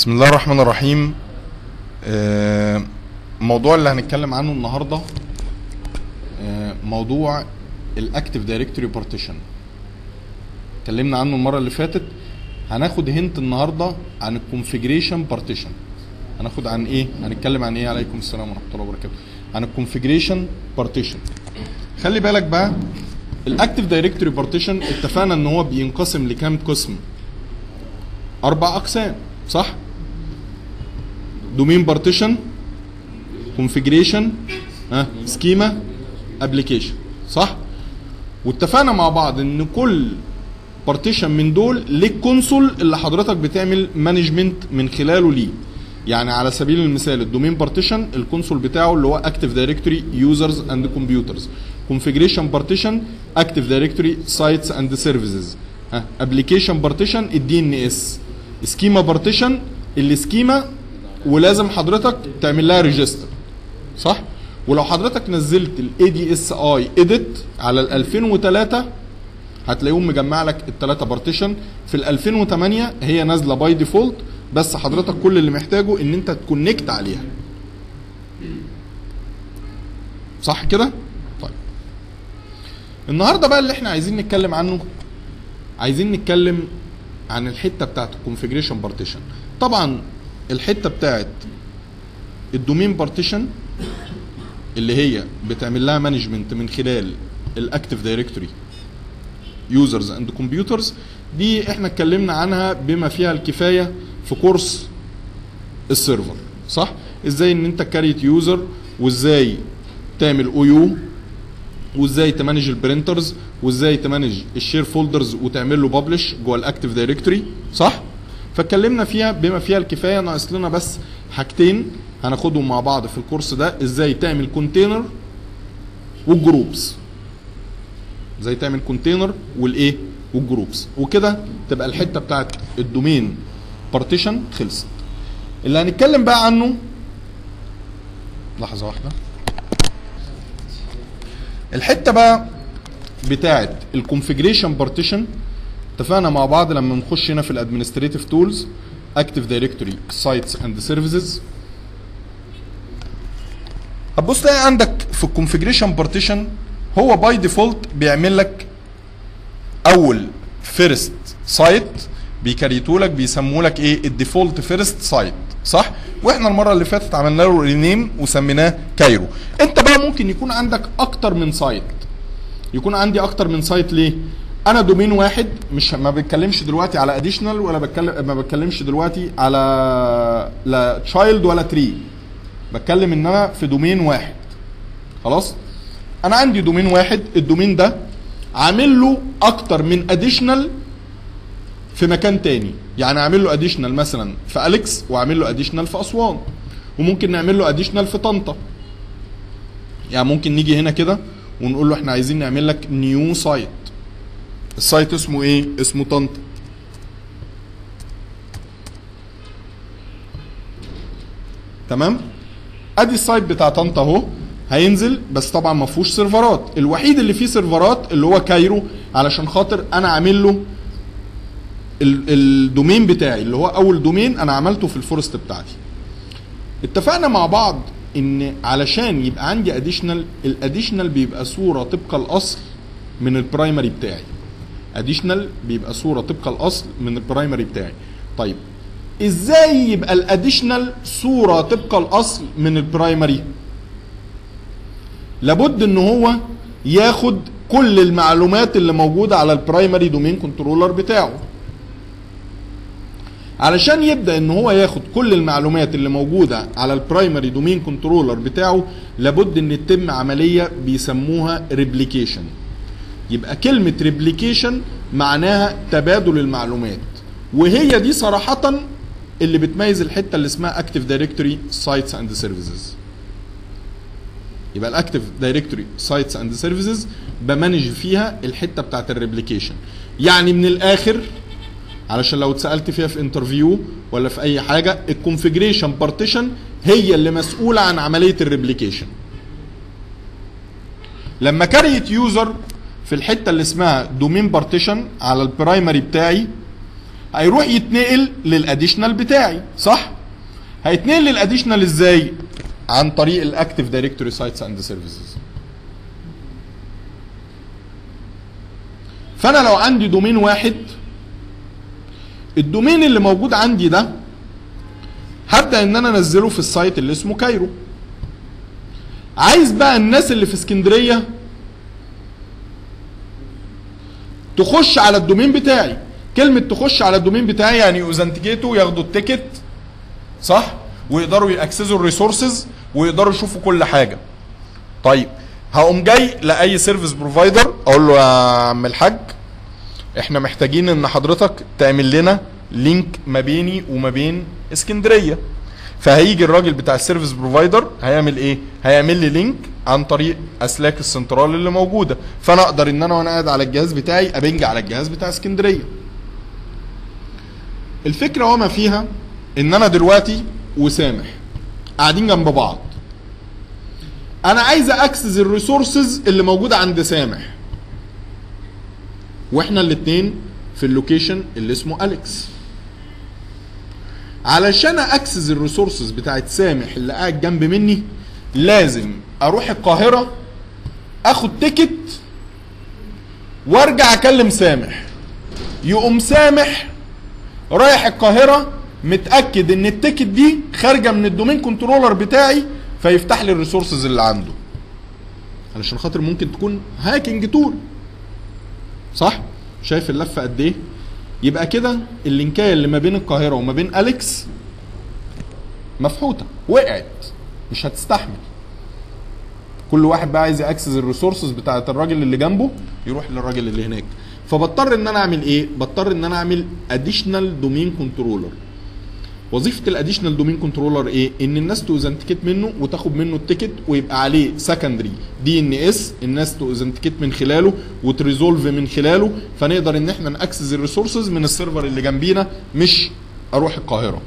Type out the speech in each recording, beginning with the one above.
بسم الله الرحمن الرحيم آه، الموضوع اللي هنتكلم عنه النهارده آه، موضوع الاكتيف دايركتوري بارتيشن اتكلمنا عنه المره اللي فاتت هناخد هنت النهارده عن الكونفيجريشن بارتيشن هناخد عن ايه هنتكلم عن ايه عليكم السلام ورحمه الله وبركاته عن الكونفيجريشن بارتيشن خلي بالك بقى الاكتيف دايركتوري بارتيشن اتفقنا ان هو بينقسم لكام قسم اربع اقسام صح دومين بارتيشن كونفيجريشن ها سكيما ابلكيشن صح واتفقنا مع بعض ان كل بارتيشن من دول ليك كونسول اللي حضرتك بتعمل مانجمنت من خلاله ليه يعني على سبيل المثال الدومين بارتيشن الكونسول بتاعه اللي هو اكتيف دايركتوري يوزرز اند كمبيوترز كونفيجريشن بارتيشن اكتيف دايركتوري سايتس اند سيرفيسز ها ابلكيشن بارتيشن الدي ان اس سكيما بارتيشن السكيما ولازم حضرتك تعمل لها ريجستر صح ولو حضرتك نزلت الاي دي اس اي اديت على ال 2003 هتلاقيهم مجمع لك الثلاثه بارتيشن في ال 2008 هي نازله باي ديفولت بس حضرتك كل اللي محتاجه ان انت تكونكت عليها صح كده طيب النهارده بقى اللي احنا عايزين نتكلم عنه عايزين نتكلم عن الحته بتاعت الكونفيجريشن بارتيشن طبعا الحته بتاعت الدومين بارتيشن اللي هي بتعمل لها مانجمنت من خلال الاكتيف دايركتوري يوزرز اند كمبيوترز دي احنا اتكلمنا عنها بما فيها الكفايه في كورس السيرفر صح ازاي ان انت كاريت يوزر وازاي تعمل او يو وازاي تمانج البرينترز وازاي تمانج الشير فولدرز وتعمل له ببلش جوه الاكتيف دايركتوري صح فاتكلمنا فيها بما فيها الكفايه ناقص لنا بس حاجتين هناخدهم مع بعض في الكورس ده ازاي تعمل كونتينر والجروبس ازاي تعمل كونتينر والايه والجروبس وكده تبقى الحته بتاعت الدومين بارتيشن خلصت اللي هنتكلم بقى عنه لحظه واحده الحته بقى بتاعت الكونفيجريشن بارتيشن اتفقنا مع بعض لما نخش هنا في الادمنستريتيف تولز اكتيف دايركتوري سايتس اند سيرفيسز هتبص تلاقي عندك في الكونفيجريشن بارتيشن هو باي ديفولت بيعمل لك اول فيرست سايت بيكريتوا لك بيسموا لك ايه الديفولت فيرست سايت صح واحنا المره اللي فاتت عملنا له رينيم وسميناه كايرو انت بقى ممكن يكون عندك اكتر من سايت يكون عندي اكتر من سايت ليه انا دومين واحد مش ما بتكلمش دلوقتي على اديشنال ولا بتكلم ما بتكلمش دلوقتي على لا تشايلد ولا تري بتكلم ان انا في دومين واحد خلاص انا عندي دومين واحد الدومين ده عامل له اكتر من اديشنال في مكان تاني يعني اعمل له اديشنال مثلا في اليكس واعمل له اديشنال في اسوان وممكن نعمل له اديشنال في طنطا يعني ممكن نيجي هنا كده ونقول له احنا عايزين نعمل لك نيو سايت السايت اسمه ايه اسمه طنطا تمام ادي السايت بتاع طنطا اهو هينزل بس طبعا ما فيهوش سيرفرات الوحيد اللي فيه سيرفرات اللي هو كايرو علشان خاطر انا عامل له ال- الدومين بتاعي اللي هو اول دومين انا عملته في الفورست بتاعتي اتفقنا مع بعض ان علشان يبقى عندي اديشنال الاديشنال بيبقى صوره طبق الاصل من البرايمري بتاعي اديشنال بيبقى صوره طبق الاصل من البرايمري بتاعي طيب ازاي يبقى الاديشنال صوره طبق الاصل من البرايمري لابد ان هو ياخد كل المعلومات اللي موجوده على البرايمري دومين كنترولر بتاعه علشان يبدا ان هو ياخد كل المعلومات اللي موجوده على البرايمري دومين كنترولر بتاعه لابد ان تتم عمليه بيسموها ريبليكيشن يبقى كلمه ريبليكيشن معناها تبادل المعلومات وهي دي صراحه اللي بتميز الحته اللي اسمها اكتيف دايركتوري سايتس اند سيرفيسز يبقى الاكتيف دايركتوري سايتس اند سيرفيسز بمانج فيها الحته بتاعت الريبليكيشن يعني من الاخر علشان لو اتسالت فيها في انترفيو ولا في اي حاجه الكونفيجريشن بارتيشن هي اللي مسؤوله عن عمليه الريبليكيشن لما كريت يوزر في الحته اللي اسمها دومين بارتيشن على البرايمري بتاعي هيروح يتنقل للاديشنال بتاعي صح هيتنقل للاديشنال ازاي عن طريق الاكتيف دايركتوري سايتس اند سيرفيسز فانا لو عندي دومين واحد الدومين اللي موجود عندي ده هبدا ان انا انزله في السايت اللي اسمه كايرو عايز بقى الناس اللي في اسكندريه تخش على الدومين بتاعي كلمه تخش على الدومين بتاعي يعني يوزنتيجيتوا ياخدوا التيكت صح ويقدروا ياكسسوا الريسورسز ويقدروا يشوفوا كل حاجه طيب هقوم جاي لاي سيرفيس بروفايدر اقول له يا عم الحاج احنا محتاجين ان حضرتك تعمل لنا لينك ما بيني وما بين اسكندريه فهيجي الراجل بتاع السيرفيس بروفايدر هيعمل ايه هيعمل لي لينك عن طريق اسلاك السنترال اللي موجوده فانا اقدر ان انا وانا قاعد على الجهاز بتاعي ابنج على الجهاز بتاع اسكندريه الفكره وما فيها ان انا دلوقتي وسامح قاعدين جنب بعض انا عايز اكسس الريسورسز اللي موجوده عند سامح واحنا الاثنين في اللوكيشن اللي اسمه اليكس علشان اكسس الريسورسز بتاعت سامح اللي قاعد جنب مني لازم اروح القاهره اخد تيكت وارجع اكلم سامح يقوم سامح رايح القاهره متاكد ان التيكت دي خارجه من الدومين كنترولر بتاعي فيفتح لي الريسورسز اللي عنده علشان خاطر ممكن تكون هاكينج تول صح شايف اللفه قد ايه يبقى كده اللينكايه اللي ما بين القاهره وما بين اليكس مفحوته وقعت مش هتستحمل كل واحد بقى عايز ياكسس الريسورسز بتاعت الراجل اللي جنبه يروح للراجل اللي هناك فبضطر ان انا اعمل ايه بضطر ان انا اعمل اديشنال دومين كنترولر وظيفه الاديشنال دومين كنترولر ايه ان الناس توزنتيكيت منه وتاخد منه التيكت ويبقى عليه سكندري دي ان اس الناس توزنتيكيت من خلاله وتريزولف من خلاله فنقدر ان احنا ناكسس الريسورسز من السيرفر اللي جنبينا مش اروح القاهره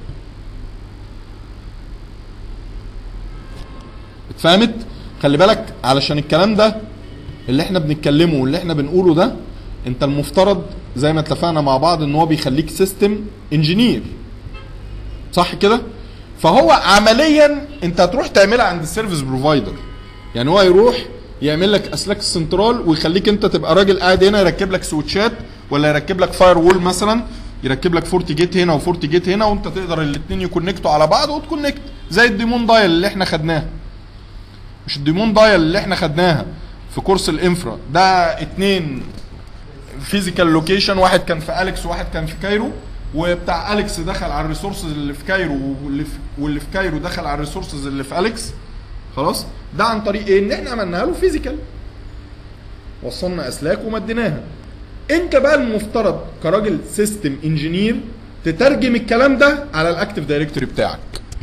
اتفهمت خلي بالك علشان الكلام ده اللي احنا بنتكلمه واللي احنا بنقوله ده انت المفترض زي ما اتفقنا مع بعض ان هو بيخليك سيستم انجينير صح كده فهو عمليا انت هتروح تعملها عند السيرفيس بروفايدر يعني هو يروح يعمل لك اسلاك السنترال ويخليك انت تبقى راجل قاعد هنا يركب لك سويتشات ولا يركب لك فاير وول مثلا يركب لك فورتي جيت هنا وفورتي جيت هنا وانت تقدر الاثنين يكونكتوا على بعض وتكونكت زي الديمون دايل اللي احنا خدناها مش الديمون دايل اللي احنا خدناها في كورس الانفرا ده اتنين فيزيكال لوكيشن واحد كان في اليكس وواحد كان في كايرو وبتاع اليكس دخل على الريسورسز اللي في كايرو واللي في واللي في كايرو دخل على الريسورسز اللي في اليكس خلاص ده عن طريق ايه ان احنا عملناها له فيزيكال وصلنا اسلاك ومديناها انت بقى المفترض كراجل سيستم انجينير تترجم الكلام ده على الاكتيف دايركتوري بتاعك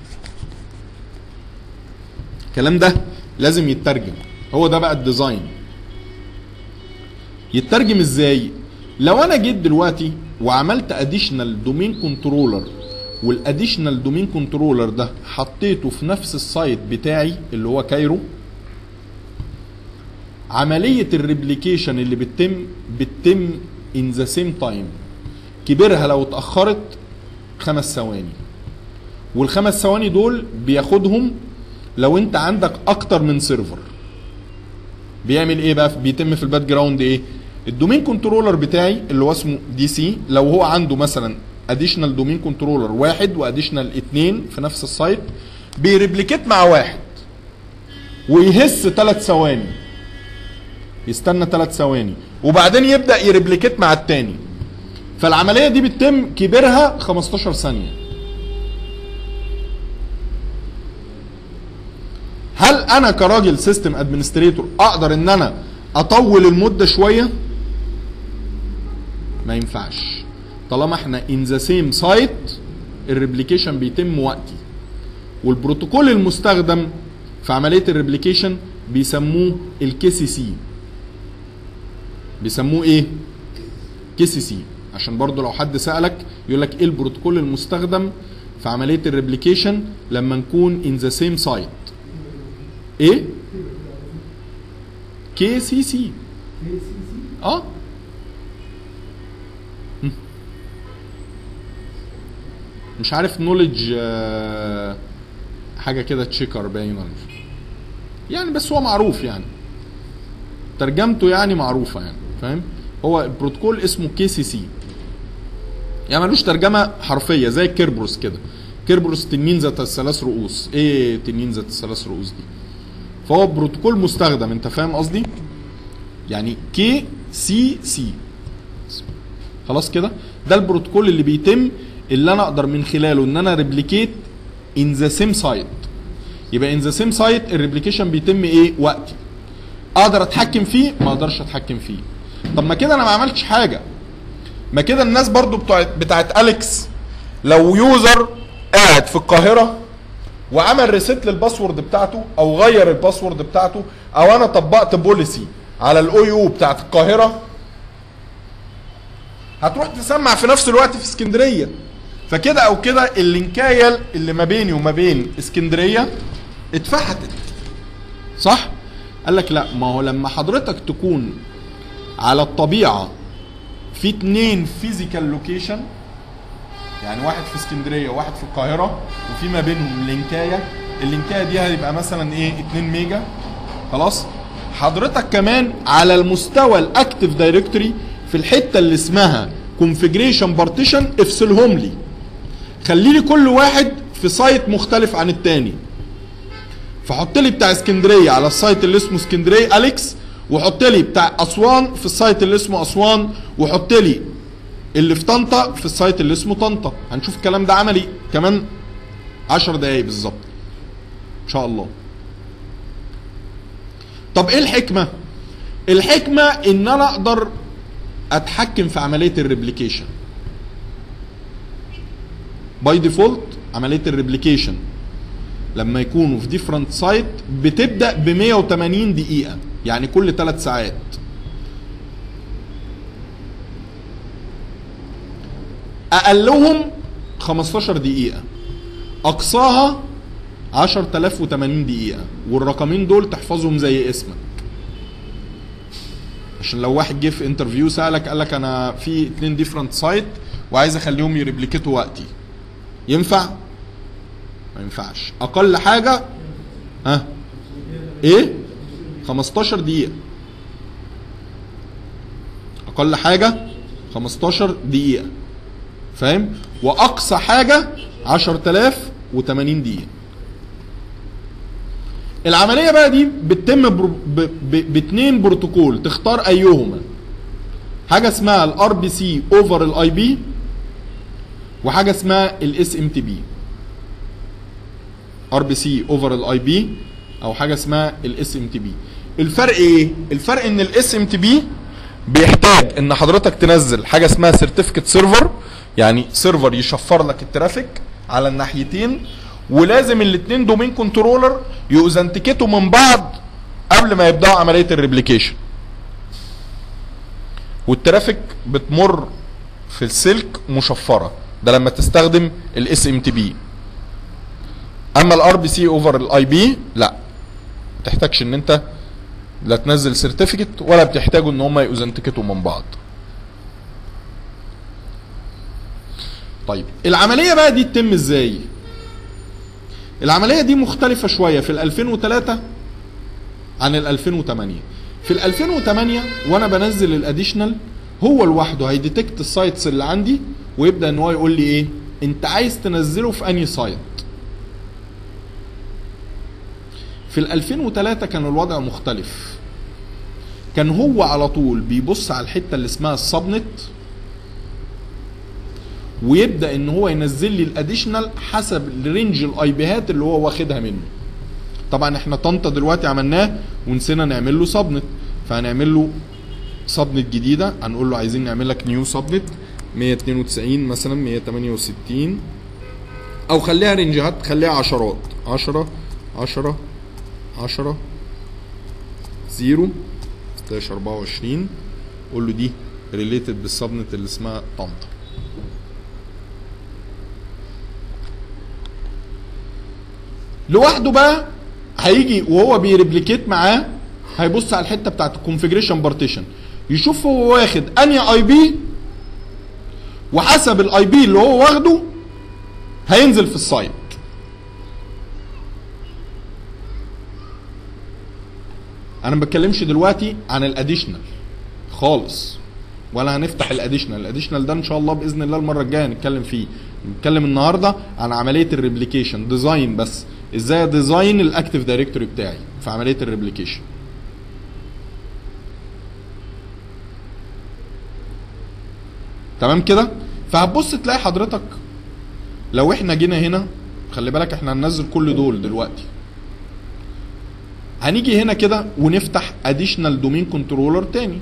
الكلام ده لازم يترجم هو ده بقى الديزاين يترجم ازاي لو انا جيت دلوقتي وعملت اديشنال دومين كنترولر والاديشنال دومين كنترولر ده حطيته في نفس السايت بتاعي اللي هو كايرو عملية الريبليكيشن اللي بتتم بتتم ان ذا سيم تايم كبرها لو اتأخرت خمس ثواني والخمس ثواني دول بياخدهم لو انت عندك اكتر من سيرفر بيعمل ايه بقى بيتم في الباك جراوند ايه الدومين كنترولر بتاعي اللي هو اسمه دي سي لو هو عنده مثلا اديشنال دومين كنترولر واحد واديشنال اتنين في نفس السايت بيريبليكيت مع واحد ويهس ثلاث ثواني يستنى ثلاث ثواني وبعدين يبدا يريبليكيت مع التاني فالعمليه دي بتتم كبرها 15 ثانيه هل انا كراجل سيستم ادمنستريتور اقدر ان انا اطول المده شويه ما ينفعش طالما احنا ان ذا سيم سايت الريبليكيشن بيتم وقتي والبروتوكول المستخدم في عمليه الريبليكيشن بيسموه الكي سي سي بيسموه ايه كي سي سي عشان برضو لو حد سالك يقول لك ايه البروتوكول المستخدم في عمليه الريبليكيشن لما نكون ان ذا سيم سايت ايه كي سي سي اه مش عارف نولج حاجه كده تشيكر باين ولا مش يعني بس هو معروف يعني ترجمته يعني معروفه يعني فاهم هو البروتوكول اسمه كي سي سي يعني ملوش ترجمه حرفيه زي الكيربروس كده كيربروس تنين ذات الثلاث رؤوس ايه تنين ذات الثلاث رؤوس دي فهو بروتوكول مستخدم انت فاهم قصدي يعني كي سي سي خلاص كده ده البروتوكول اللي بيتم اللي انا اقدر من خلاله ان انا ريبليكيت ان ذا سيم سايت يبقى ان ذا سيم سايت الريبليكيشن بيتم ايه وقتي اقدر اتحكم فيه ما اقدرش اتحكم فيه طب ما كده انا ما عملتش حاجه ما كده الناس برضو بتوع بتاعت اليكس لو يوزر قاعد في القاهره وعمل ريسيت للباسورد بتاعته او غير الباسورد بتاعته او انا طبقت بوليسي على الاو يو بتاعت القاهره هتروح تسمع في نفس الوقت في اسكندريه فكده او كده اللينكايه اللي ما بيني وما بين اسكندريه اتفحتت صح قال لك لا ما هو لما حضرتك تكون على الطبيعه في اتنين فيزيكال لوكيشن يعني واحد في اسكندريه وواحد في القاهره وفي ما بينهم لينكايه اللينكايه دي هيبقى مثلا ايه 2 ميجا خلاص حضرتك كمان على المستوى الاكتف دايركتوري في الحته اللي اسمها كونفيجريشن بارتيشن افصلهم لي خلي لي كل واحد في سايت مختلف عن التاني فحط لي بتاع اسكندريه على السايت اللي اسمه اسكندريه اليكس وحط لي بتاع اسوان في السايت اللي اسمه اسوان وحط لي اللي في طنطا في السايت اللي اسمه طنطا هنشوف الكلام ده عملي كمان 10 دقايق بالظبط ان شاء الله طب ايه الحكمه الحكمه ان انا اقدر اتحكم في عمليه الريبليكيشن باي ديفولت عمليه الريبليكيشن لما يكونوا في ديفرنت سايت بتبدا ب 180 دقيقه يعني كل 3 ساعات اقلهم 15 دقيقه اقصاها 10080 دقيقه والرقمين دول تحفظهم زي اسمك عشان لو واحد جه في انترفيو سالك قال لك انا في اتنين ديفرنت سايت وعايز اخليهم يريبليكيتوا وقتي ينفع ما ينفعش اقل حاجه ها ايه 15 دقيقه اقل حاجه 15 دقيقه فاهم واقصى حاجه 10080 دقيقه العمليه بقى دي بتتم بر- ب- ب- باتنين بروتوكول تختار ايهما حاجه اسمها الار بي سي اوفر الاي بي وحاجه اسمها الاس ام تي بي ار بي سي اوفر الاي بي او حاجه اسمها الاس ام تي بي الفرق ايه الفرق ان الاس ام تي بي بيحتاج ان حضرتك تنزل حاجه اسمها سيرتيفيكت سيرفر يعني سيرفر يشفر لك الترافيك على الناحيتين ولازم الاثنين دومين كنترولر يوزنتيكيتوا من بعض قبل ما يبداوا عمليه الريبليكيشن والترافيك بتمر في السلك مشفره ده لما تستخدم الاس ام تي بي اما الار بي سي اوفر الاي بي لا ما تحتاجش ان انت لا تنزل سيرتيفيكت ولا بتحتاجوا ان هم يوزنتيكيتوا من بعض طيب العمليه بقى دي تتم ازاي العمليه دي مختلفه شويه في ال 2003 عن ال 2008 في ال 2008 وانا بنزل الاديشنال هو لوحده هيديتكت السايتس اللي عندي ويبدا ان هو يقول لي ايه انت عايز تنزله في انهي سايت في ال 2003 كان الوضع مختلف كان هو على طول بيبص على الحته اللي اسمها السبنت ويبدا ان هو ينزل لي الاديشنال حسب الرينج الاي بيهات اللي هو واخدها منه طبعا احنا طنطا دلوقتي عملناه ونسينا نعمل له سبنت فهنعمل له سبنت جديده هنقول له عايزين نعمل لك نيو سبنت 192 مثلا 168 او خليها رينجات خليها عشرات 10 10 10 0 16 24 قول له دي ريليتد بالسبنت اللي اسمها طنطا لوحده بقى هيجي وهو بيريبليكيت معاه هيبص على الحته بتاعت الكونفيجريشن بارتيشن يشوف هو واخد انهي اي بي وحسب الاي بي اللي هو واخده هينزل في السايت انا ما بتكلمش دلوقتي عن الاديشنال خالص ولا هنفتح الاديشنال الاديشنال ده ان شاء الله باذن الله المره الجايه هنتكلم فيه نتكلم النهارده عن عمليه الريبليكيشن ديزاين بس ازاي ديزاين الاكتيف دايركتوري بتاعي في عمليه الريبليكيشن تمام كده فهتبص تلاقي حضرتك لو احنا جينا هنا خلي بالك احنا هننزل كل دول دلوقتي هنيجي هنا كده ونفتح اديشنال دومين كنترولر تاني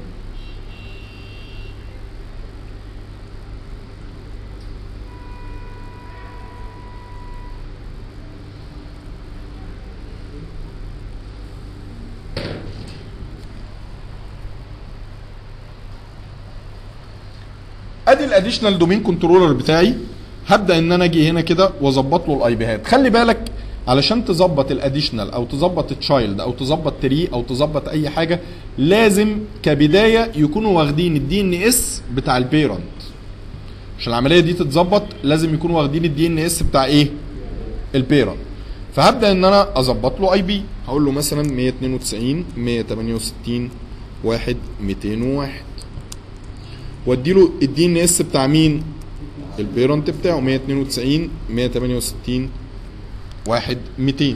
ادي الاديشنال دومين كنترولر بتاعي هبدا ان انا اجي هنا كده واظبط له الاي بيهات خلي بالك علشان تظبط الاديشنال او تظبط التشايلد او تظبط تري او تظبط اي حاجه لازم كبدايه يكونوا واخدين الدي ان اس بتاع البيرنت عشان العمليه دي تتظبط لازم يكونوا واخدين الدي ان اس بتاع ايه البيرنت فهبدا ان انا اظبط له اي بي هقول له مثلا 192 168 1 201 وادي له الدي ان اس بتاع مين البيرنت بتاعه 192 168 1 200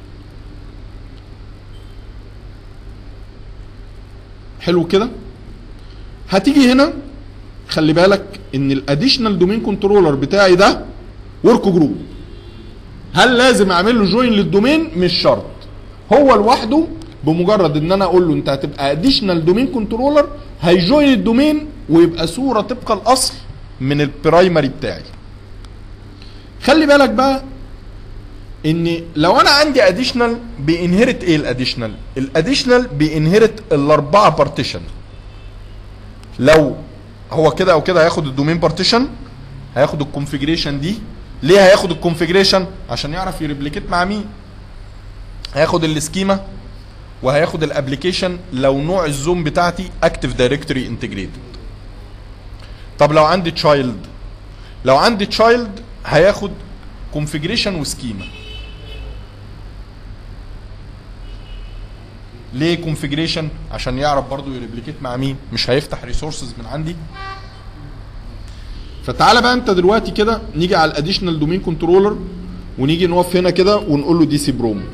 حلو كده هتيجي هنا خلي بالك ان الاديشنال دومين كنترولر بتاعي ده ورك جروب هل لازم اعمل له جوين للدومين مش شرط هو لوحده بمجرد ان انا اقول له انت هتبقى اديشنال دومين كنترولر هيجوين الدومين ويبقى صوره طبق الاصل من البرايمري بتاعي خلي بالك بقى ان لو انا عندي اديشنال بينهرت ايه الاديشنال الاديشنال بينهرت الاربعه بارتيشن لو هو كده او كده هياخد الدومين بارتيشن هياخد الكونفيجريشن دي ليه هياخد الكونفيجريشن عشان يعرف يريبليكيت مع مين هياخد السكيما وهياخد الابلكيشن لو نوع الزوم بتاعتي اكتف دايركتوري انتجريتد طب لو عندي تشايلد لو عندي تشايلد هياخد كونفيجريشن وسكيما ليه كونفيجريشن عشان يعرف برضو يريبليكيت مع مين مش هيفتح ريسورسز من عندي فتعالى بقى انت دلوقتي كده نيجي على الاديشنال دومين كنترولر ونيجي نقف هنا كده ونقول له دي سي بروم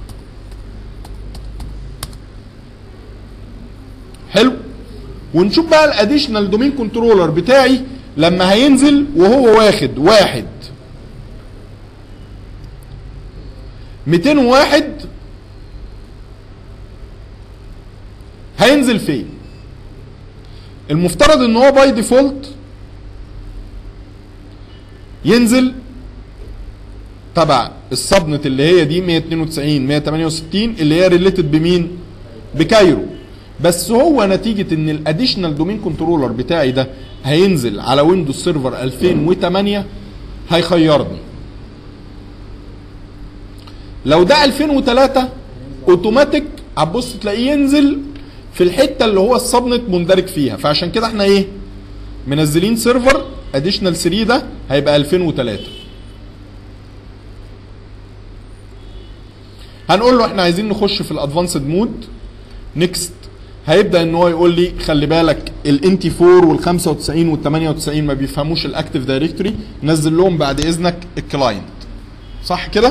حلو ونشوف بقى الاديشنال دومين كنترولر بتاعي لما هينزل وهو واخد واحد 201 هينزل فين المفترض ان هو باي ديفولت ينزل تبع السبنت اللي هي دي 192 168 اللي هي ريليتد بمين بكايرو بس هو نتيجة ان الاديشنال دومين كنترولر بتاعي ده هينزل على ويندوز سيرفر 2008 هيخيرني لو ده 2003 اوتوماتيك هتبص تلاقيه ينزل في الحته اللي هو السبنت مندرج فيها فعشان كده احنا ايه منزلين سيرفر اديشنال 3 ده هيبقى 2003 هنقول له احنا عايزين نخش في الادفانسد مود نيكست هيبدا ان هو يقول لي خلي بالك الانتي 4 وال 95 وال 98 ما بيفهموش الاكتيف دايركتوري نزل لهم بعد اذنك الكلاينت صح كده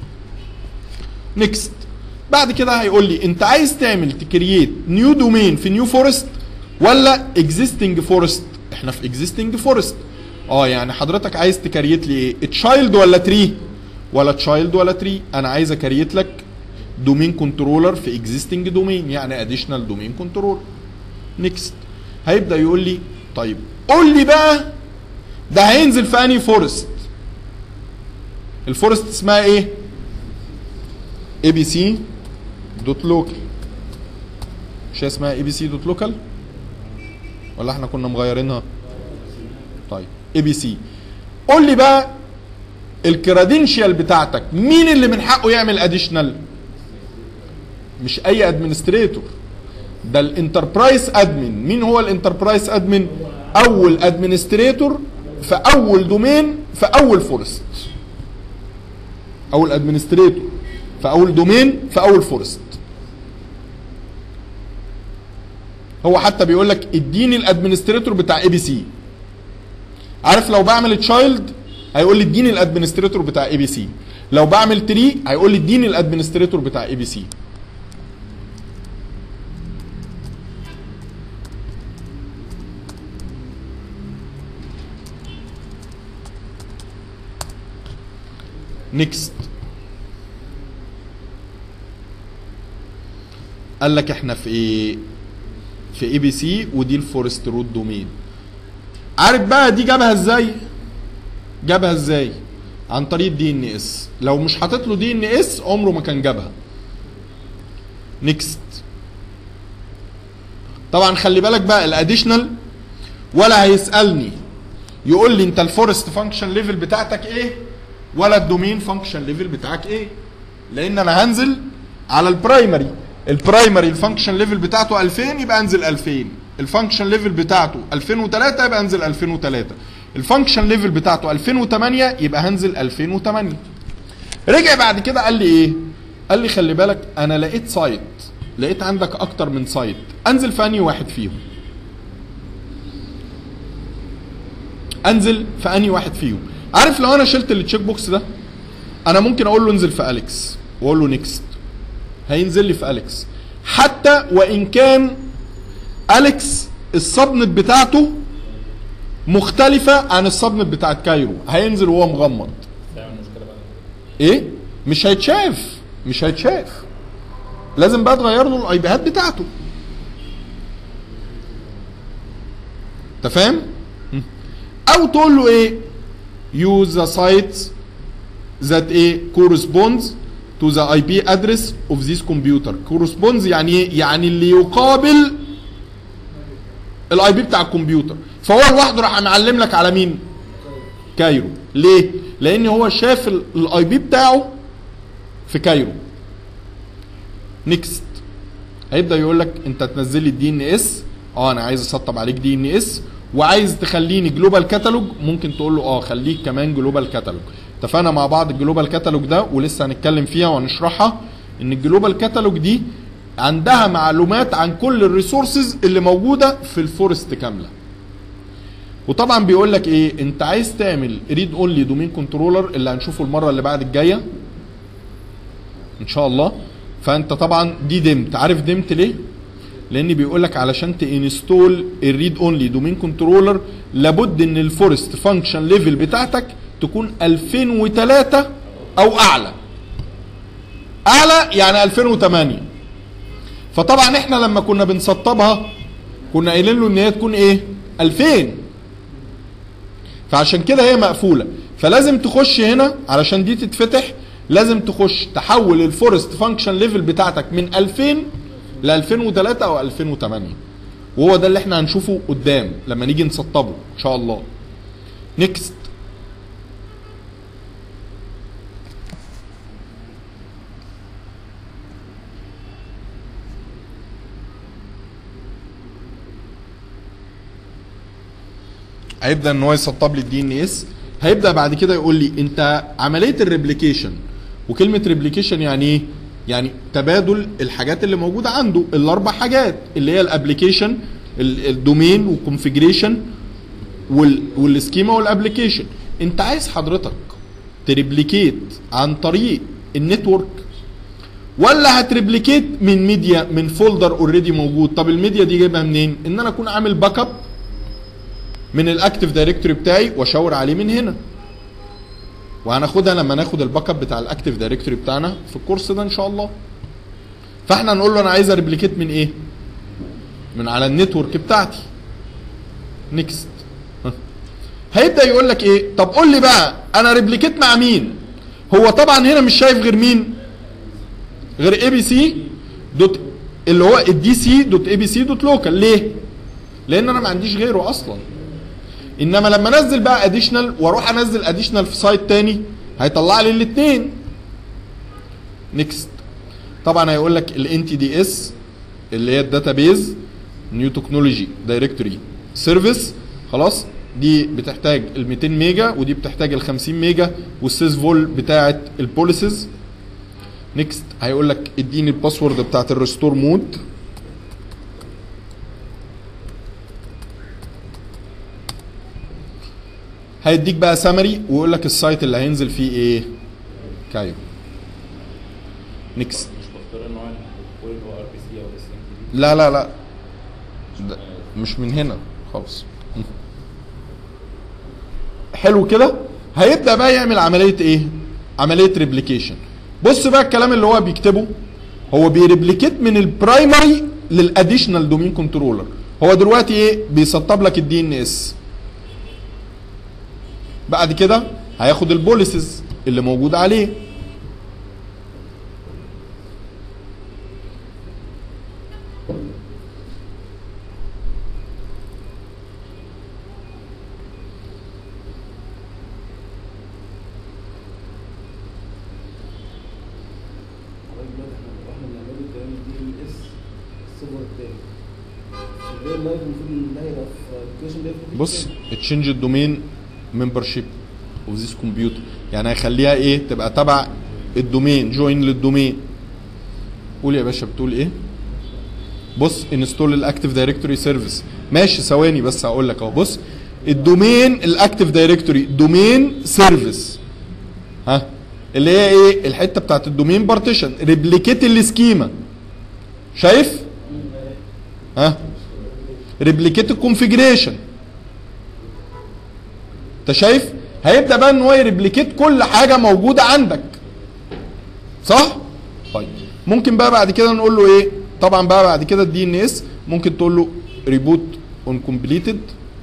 نيكست بعد كده هيقول لي انت عايز تعمل تكرييت نيو دومين في نيو فورست ولا اكزيستنج فورست احنا في اكزيستنج فورست اه يعني حضرتك عايز تكريت لي ايه تشايلد ولا تري ولا تشايلد ولا تري انا عايز اكريت لك دومين كنترولر في اكزيستنج دومين يعني اديشنال دومين كنترول نيكست هيبدا يقول لي طيب قول لي بقى ده هينزل في انهي فورست الفورست اسمها ايه اي بي سي دوت لوكال مش هي اسمها اي بي سي دوت لوكال ولا احنا كنا مغيرينها طيب اي بي سي قول لي بقى الكرادنشال بتاعتك مين اللي من حقه يعمل اديشنال مش اي ادمنستريتور ده الانتربرايز ادمن مين هو الانتربرايز ادمن اول ادمنستريتور في اول دومين في اول فورست او الادمنستريتور في اول دومين في اول فورست هو حتى بيقول لك اديني الادمنستريتور بتاع اي بي سي عارف لو بعمل تشايلد هيقول لي اديني الادمنستريتور بتاع اي بي سي لو بعمل تري هيقول لي اديني الادمنستريتور بتاع اي بي سي نيكست قال لك احنا في ايه في اي بي سي ودي الفورست روت دومين عارف بقى دي جابها ازاي جابها ازاي عن طريق دي ان اس لو مش حاطط له دي ان اس عمره ما كان جابها نيكست طبعا خلي بالك بقى الاديشنال ولا هيسالني يقول لي انت الفورست فانكشن ليفل بتاعتك ايه ولا الدومين فانكشن ليفل بتاعك ايه لان انا هنزل على البرايمري البرايمري الفانكشن ليفل بتاعته 2000 يبقى انزل 2000 الفانكشن ليفل بتاعته 2003 يبقى انزل 2003 الفانكشن ليفل بتاعته 2008 يبقى هنزل 2008 رجع بعد كده قال لي ايه قال لي خلي بالك انا لقيت سايت لقيت عندك اكتر من سايت انزل في انهي واحد فيهم انزل في انهي واحد فيهم عارف لو انا شلت التشيك بوكس ده انا ممكن اقول له انزل في اليكس واقول له نيكست هينزل لي في اليكس حتى وان كان اليكس السبنت بتاعته مختلفة عن السبنت بتاعت كايرو هينزل وهو مغمض تعمل مشكله بقى ايه مش هيتشاف مش هيتشاف لازم بقى تغير له الاي بيهات بتاعته انت فاهم مم. او تقول له ايه use the sites that a corresponds to the IP address of this computer corresponds يعني ايه يعني اللي يقابل الاي بي بتاع الكمبيوتر فهو لوحده راح معلم لك على مين كايرو ليه لان هو شاف الاي بي بتاعه في كايرو نيكست هيبدا يقول لك انت تنزل لي الدي ان اس اه انا عايز اسطب عليك دي ان اس وعايز تخليني جلوبال كاتالوج ممكن تقول له اه خليك كمان جلوبال كاتالوج اتفقنا مع بعض الجلوبال كاتالوج ده ولسه هنتكلم فيها وهنشرحها ان الجلوبال كاتالوج دي عندها معلومات عن كل الريسورسز اللي موجوده في الفورست كامله وطبعا بيقول لك ايه انت عايز تعمل ريد اونلي دومين كنترولر اللي هنشوفه المره اللي بعد الجايه ان شاء الله فانت طبعا دي دمت عارف دمت ليه لان بيقول لك علشان تانستول الريد اونلي دومين كنترولر لابد ان الفورست فانكشن ليفل بتاعتك تكون 2003 او اعلى اعلى يعني 2008 فطبعا احنا لما كنا بنسطبها كنا قايلين له ان هي تكون ايه 2000 فعشان كده هي مقفوله فلازم تخش هنا علشان دي تتفتح لازم تخش تحول الفورست فانكشن ليفل بتاعتك من 2000 ل 2003 او 2008 وهو ده اللي احنا هنشوفه قدام لما نيجي نسطبه ان شاء الله نيكست هيبدا ان هو يسطب لي الدي ان اس هيبدا بعد كده يقول لي انت عمليه الريبليكيشن وكلمه ريبليكيشن يعني ايه يعني تبادل الحاجات اللي موجوده عنده الاربع حاجات اللي هي الابلكيشن الدومين والكونفيجريشن والسكيما والابلكيشن انت عايز حضرتك تريبليكيت عن طريق النتورك ولا هتريبليكيت من ميديا من فولدر اوريدي موجود طب الميديا دي جايبها منين ان انا اكون عامل باك اب من الاكتيف دايركتوري بتاعي واشاور عليه من هنا وهناخدها لما ناخد الباك اب بتاع الاكتيف دايركتوري بتاعنا في الكورس ده ان شاء الله فاحنا هنقول له انا عايز اريبليكيت من ايه من على النتورك بتاعتي نيكست هيبدا يقول لك ايه طب قول لي بقى انا ريبليكيت مع مين هو طبعا هنا مش شايف غير مين غير اي بي سي دوت اللي هو الدي سي دوت اي بي سي دوت لوكال ليه لان انا ما عنديش غيره اصلا انما لما انزل بقى اديشنال واروح انزل اديشنال في سايت تاني هيطلع لي الاثنين نيكست طبعا هيقول لك الان تي دي اس اللي هي الداتابيز نيو تكنولوجي دايركتوري سيرفيس خلاص دي بتحتاج ال 200 ميجا ودي بتحتاج ال 50 ميجا والسيس فول بتاعه البوليسز نيكست هيقول لك اديني الباسورد بتاعت الريستور مود هيديك بقى سمري ويقول لك السايت اللي هينزل فيه ايه كايرو نيكست مش بختار النوع الكود اللي هو ار بي سي او اس ام تي لا لا لا ده مش من هنا خالص حلو كده هيبدا بقى يعمل عمليه ايه عمليه ريبليكيشن بص بقى الكلام اللي هو بيكتبه هو بيريبليكيت من البرايمري للاديشنال دومين كنترولر هو دلوقتي ايه بيسطب لك الدي ان اس بعد كده هياخد البوليسز اللي موجود عليه حضرتك دلوقتي احنا احنا بنعمله الكلام دي ال اس السيرفر التاني الريل لايف المفروض ده هيبقى في ابلكيشن ده بص تشينج الدومين ممبرشيب اوف ذيس كمبيوتر يعني هيخليها ايه تبقى تبع الدومين جوين للدومين قول يا باشا بتقول ايه بص انستول الاكتيف دايركتوري سيرفيس ماشي ثواني بس هقول لك اهو بص الدومين الاكتيف دايركتوري دومين سيرفيس ها اللي هي ايه الحته بتاعت الدومين بارتيشن ريبليكيت السكيما شايف ها ريبليكيت الكونفيجريشن انت شايف هيبدا بقى ان هو يريبليكيت كل حاجه موجوده عندك صح طيب ممكن بقى بعد كده نقول له ايه طبعا بقى بعد كده الدي ان اس ممكن تقول له ريبوت اون كومبليتد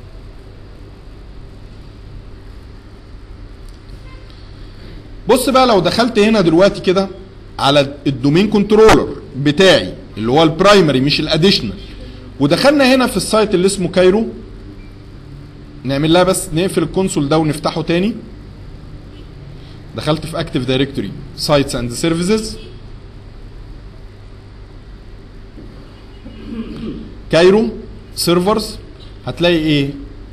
بص بقى لو دخلت هنا دلوقتي كده على الدومين كنترولر بتاعي اللي هو البرايمري مش الاديشنال ودخلنا هنا في السايت اللي اسمه كايرو نعمل لها بس نقفل الكونسول ده ونفتحه تاني دخلت في اكتيف دايركتوري سايتس اند سيرفيسز كايرو سيرفرز هتلاقي ايه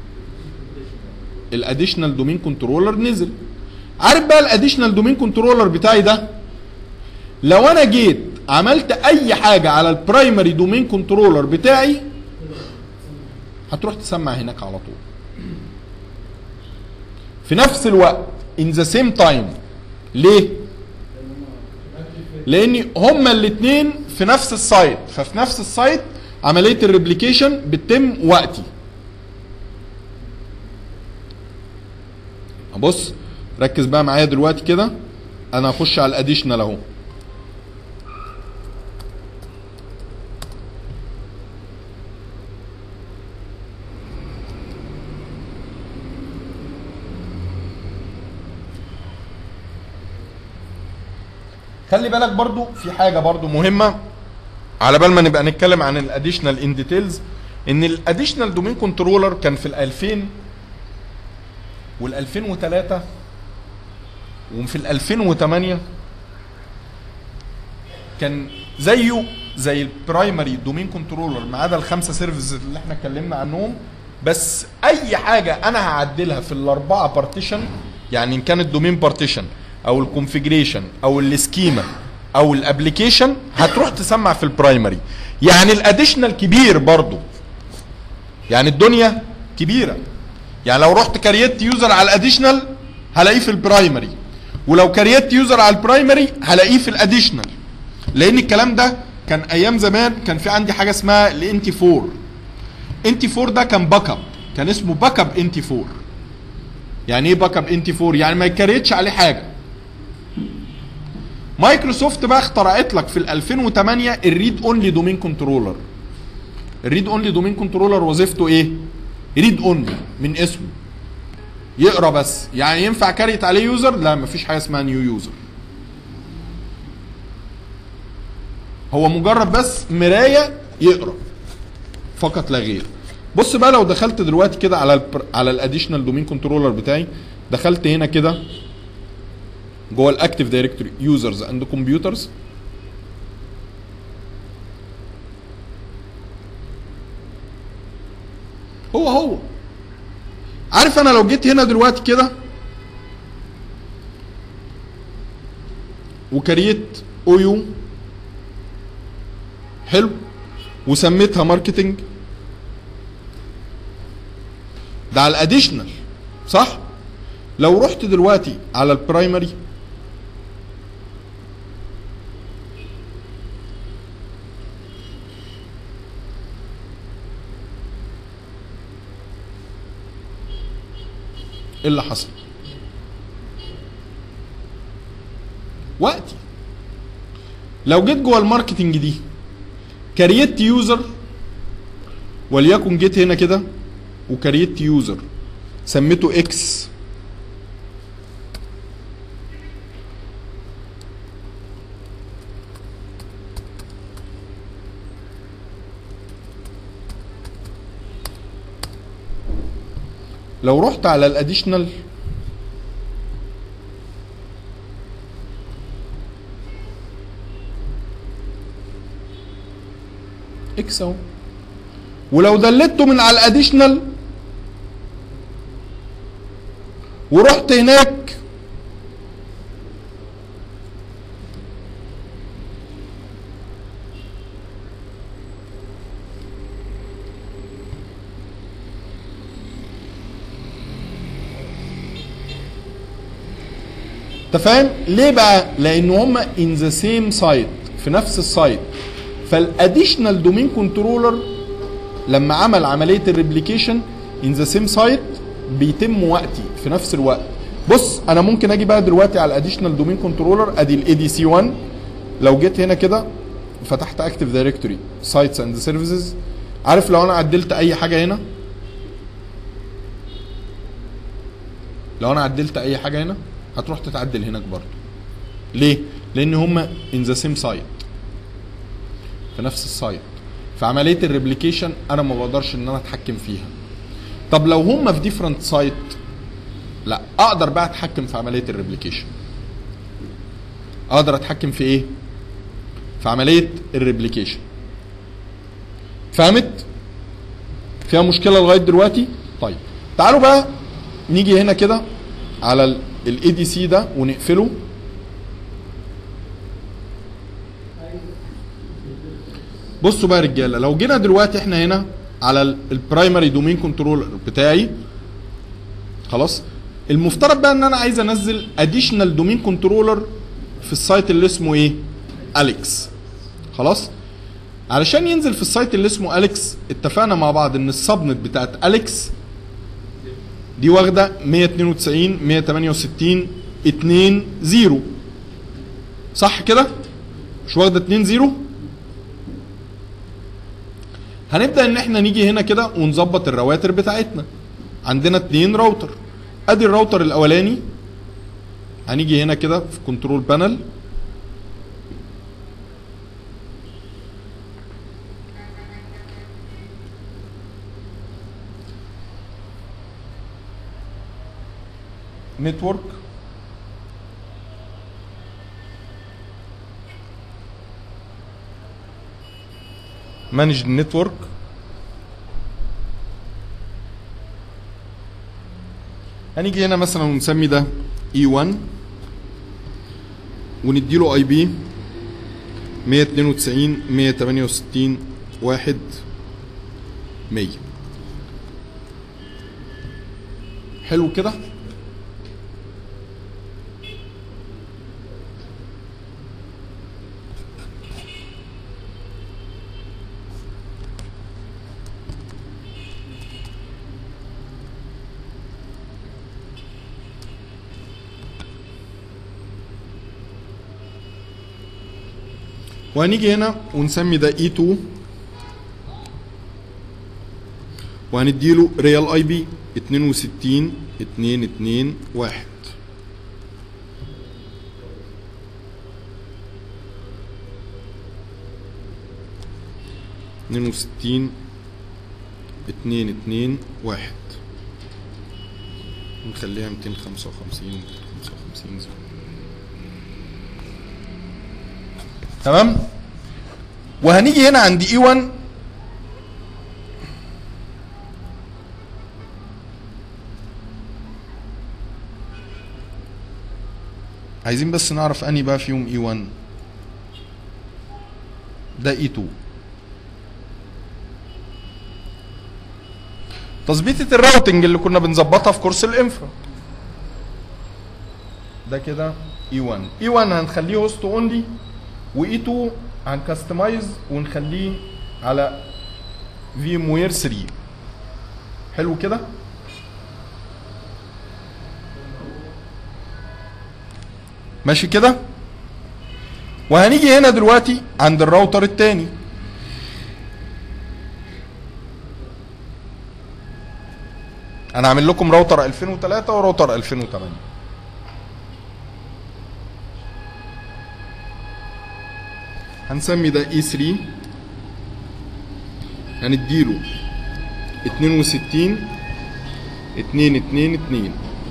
الاديشنال دومين كنترولر نزل عارف بقى الاديشنال دومين كنترولر بتاعي ده لو انا جيت عملت اي حاجه على البرايمري دومين كنترولر بتاعي هتروح تسمع هناك على طول في نفس الوقت in the same time ليه لان هما الاثنين في نفس السايت ففي نفس السايت عمليه الريبليكيشن بتتم وقتي بص ركز بقى معايا دلوقتي كده انا هخش على الاديشنال اهو خلي بالك برضو في حاجه برضو مهمه على بال ما نبقى نتكلم عن الاديشنال ان ديتيلز ان الاديشنال دومين كنترولر كان في ال 2000 وال 2003 وفي ال 2008 كان زيه زي البرايمري دومين كنترولر ما عدا الخمسه سيرفيسز اللي احنا اتكلمنا عنهم بس اي حاجه انا هعدلها في الاربعه بارتيشن يعني ان كان الدومين بارتيشن او الكونفيجريشن او السكيما او الابلكيشن هتروح تسمع في البرايمري يعني الاديشنال كبير برضو يعني الدنيا كبيره يعني لو رحت كريت يوزر على الاديشنال هلاقيه في البرايمري ولو كريت يوزر على البرايمري هلاقيه في الاديشنال لان الكلام ده كان ايام زمان كان في عندي حاجه اسمها الانتي 4 انتي 4 ده كان باك اب كان اسمه باك اب انتي 4 يعني ايه باك اب انتي 4 يعني ما يكريتش عليه حاجه مايكروسوفت بقى اخترعت لك في ال 2008 الريد اونلي دومين كنترولر الريد اونلي دومين كنترولر وظيفته ايه ريد اونلي من اسمه يقرا بس يعني ينفع كاريت عليه يوزر لا مفيش حاجه اسمها نيو يوزر هو مجرد بس مرايه يقرا فقط لا غير بص بقى لو دخلت دلوقتي كده على البر... على الاديشنال دومين كنترولر بتاعي دخلت هنا كده جوه الاكتيف دايركتوري يوزرز اند كمبيوترز هو هو عارف انا لو جيت هنا دلوقتي كده وكريت او يو حلو وسميتها ماركتنج ده على الاديشنال صح لو رحت دلوقتي على البرايمري ايه اللي حصل وقتي لو جيت جوه الماركتنج دي كريت يوزر وليكن جيت هنا كده وكريت يوزر سميته اكس لو رحت على الاديشنال اكس اهو ولو دلته من على الاديشنال ورحت هناك انت فاهم ليه بقى لان هم ان ذا سيم سايت في نفس السايت فالاديشنال دومين كنترولر لما عمل عمليه الريبليكيشن ان ذا سيم سايت بيتم وقتي في نفس الوقت بص انا ممكن اجي بقى دلوقتي على الاديشنال دومين كنترولر ادي الاي دي سي 1 لو جيت هنا كده فتحت اكتف دايركتوري سايتس اند سيرفيسز عارف لو انا عدلت اي حاجه هنا لو انا عدلت اي حاجه هنا هتروح تتعدل هناك برضه ليه لان هما ان ذا سيم سايت في نفس السايت فعمليه الريبليكيشن انا ما بقدرش ان انا اتحكم فيها طب لو هما في ديفرنت سايت لا اقدر بقى اتحكم في عمليه الريبليكيشن اقدر اتحكم في ايه في عمليه الريبليكيشن فهمت فيها مشكله لغايه دلوقتي طيب تعالوا بقى نيجي هنا كده على الاي دي سي ده ونقفله بصوا بقى يا رجاله لو جينا دلوقتي احنا هنا على البرايمري دومين كنترولر بتاعي خلاص المفترض بقى ان انا عايز انزل اديشنال دومين كنترولر في السايت اللي اسمه ايه اليكس خلاص علشان ينزل في السايت اللي اسمه اليكس اتفقنا مع بعض ان السبنت بتاعت اليكس دي واخده 192 168 2 0 صح كده مش واخده 2 0 هنبدا ان احنا نيجي هنا كده ونظبط الرواتر بتاعتنا عندنا اتنين راوتر ادي الراوتر الاولاني هنيجي هنا كده في كنترول بانل نتورك مانج النتورك هنيجي هنا مثلا ونسمي ده اي 1 ونديله اي بي 192 168 1 100 حلو كده وهنيجي هنا ونسمي ده اي 2 وهنديله ريال اي بي 62 2 2 1 62 2 2 1 نخليها 255 255 زي تمام وهنيجي هنا عند اي 1 عايزين بس نعرف اني بقى فيهم اي 1 ده اي 2 تظبيطة الراوتنج اللي كنا بنظبطها في كورس الانفرا ده كده اي 1 اي 1 هنخليه هوست اونلي واي 2 هنكستمايز ونخليه على في ام وير 3 حلو كده ماشي كده وهنيجي هنا دلوقتي عند الراوتر التاني انا عامل لكم راوتر 2003 وراوتر 2008 هنسمي ده اي 3 هنديله 62 2 2 2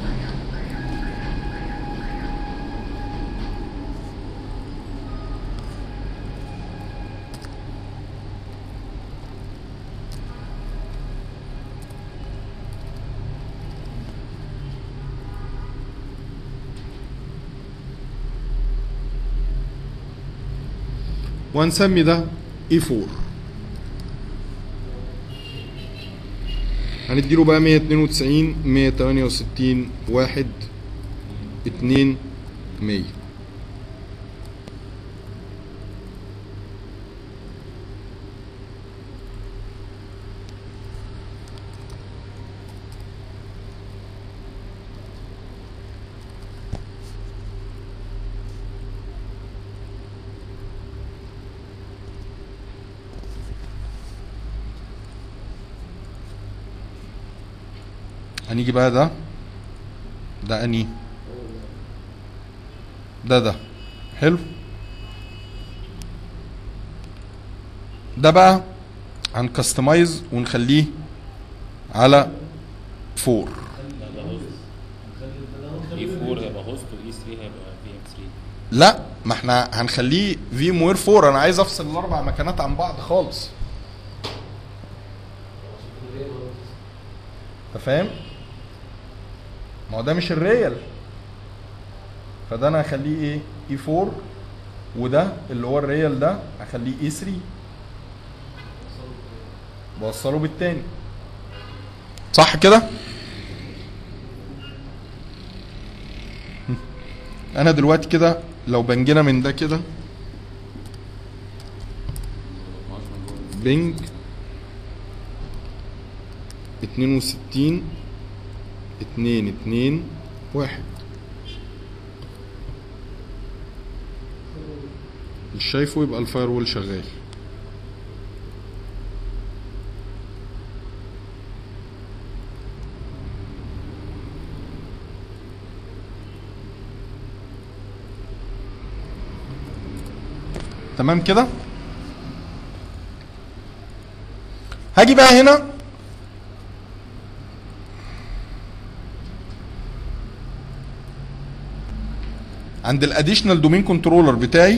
وهنسمي ده اي 4 هنديله بقى 192 168 1 2 100 هنيجي بقى ده ده اني ده ده حلو ده بقى هنكستمايز ونخليه على 4 ده ده هوست اي 4 هيبقى هوست واي 3 هيبقى في ام 3 لا ما احنا هنخليه في ام وير 4 انا عايز افصل الاربع مكانات عن بعض خالص انت فاهم ما هو ده مش الريال فده انا هخليه ايه اي 4 وده اللي هو الريال ده هخليه اي 3 بوصله بالتاني صح كده انا دلوقتي كده لو بنجنا من ده كده بنج اتنين وستين اتنين اتنين واحد مش شايفه يبقى الفاير وول شغال تمام كده هاجي بقى هنا عند الاديشنال دومين كنترولر بتاعي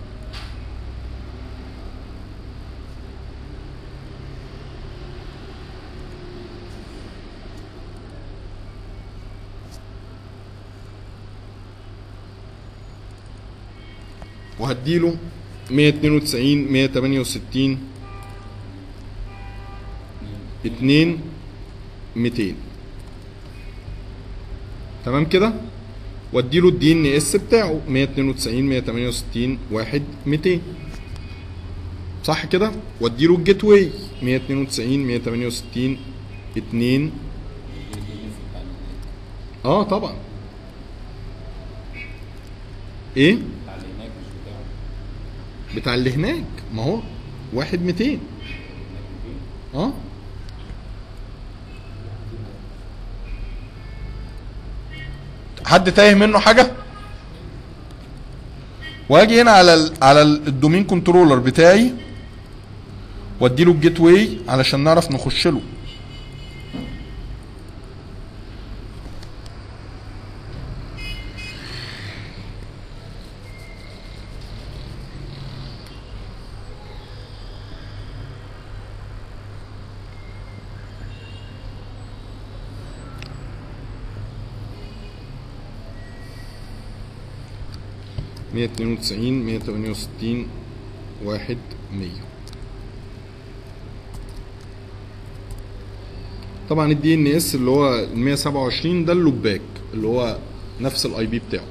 وهديله 192 168 2 200 تمام كده واديله الدي ان اس بتاعه 192 168 1 200 صح كده واديله الجيت واي 192 168 2 اه طبعا ايه بتاع اللي هناك مش بتاعه بتاع اللي هناك ما هو واحد 200 اه حد تايه منه حاجه واجي هنا على ال على ال- الدومين كنترولر بتاعي واديله الجيت واي علشان نعرف نخش له 192 168 1 100 طبعا الدي ان اس اللي هو ال 127 ده اللوباك اللي هو نفس الاي بي بتاعه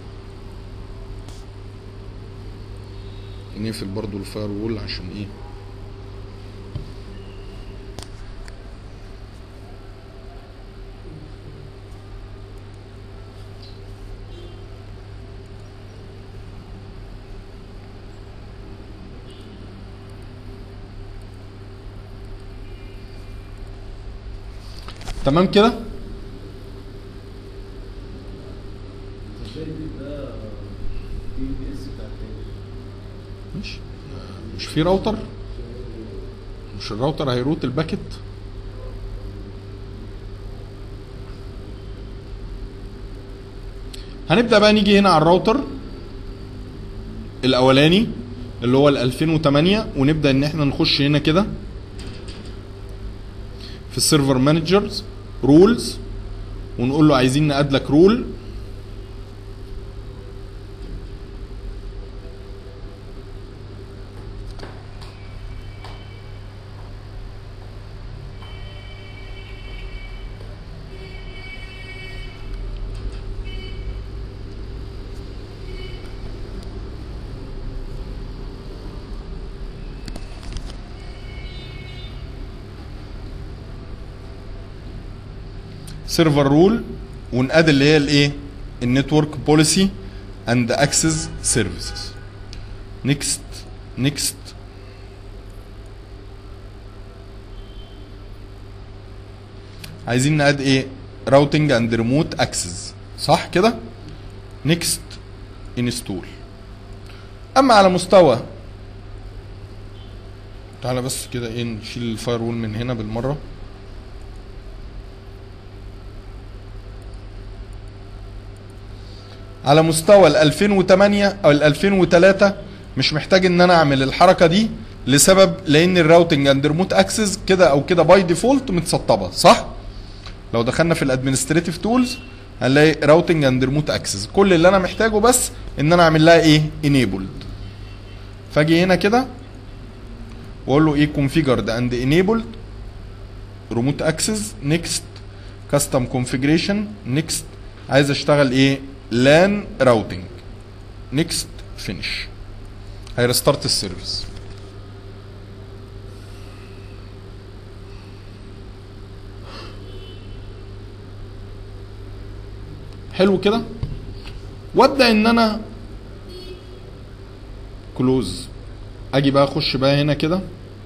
نقفل برضو الفاير وول عشان ايه تمام كده انت ازاي دي ده دي بي اس بتاع التاني ماشي مش في راوتر مش الراوتر هيروت الباكت هنبدا بقى نيجي هنا على الراوتر الاولاني اللي هو ال 2008 ونبدا ان احنا نخش هنا كده في السيرفر مانجرز رولز ونقول له عايزين نقاد لك رول سيرفر رول ونقاد اللي هي الايه النتورك بوليسي اند اكسس سيرفيسز نيكست نيكست عايزين نقاد ايه راوتنج اند ريموت اكسس صح كده نيكست انستول اما على مستوى تعالى بس كده ايه نشيل الفاير وول من هنا بالمره على مستوى ال 2008 او ال 2003 مش محتاج ان انا اعمل الحركه دي لسبب لان الراوتنج اند ريموت اكسس كده او كده باي ديفولت متسطبه صح؟ لو دخلنا في الادمنستريتيف تولز هنلاقي راوتنج اند ريموت اكسس كل اللي انا محتاجه بس ان انا اعمل لها ايه؟ انيبلد فاجي هنا كده واقول له ايه configured اند enabled ريموت اكسس نيكست كاستم كونفيجريشن نيكست عايز اشتغل ايه لان راوتنج نيكست فينيش هيرستارت السيرفيس حلو كده وابدا ان انا كلوز اجي بقى اخش بقى هنا كده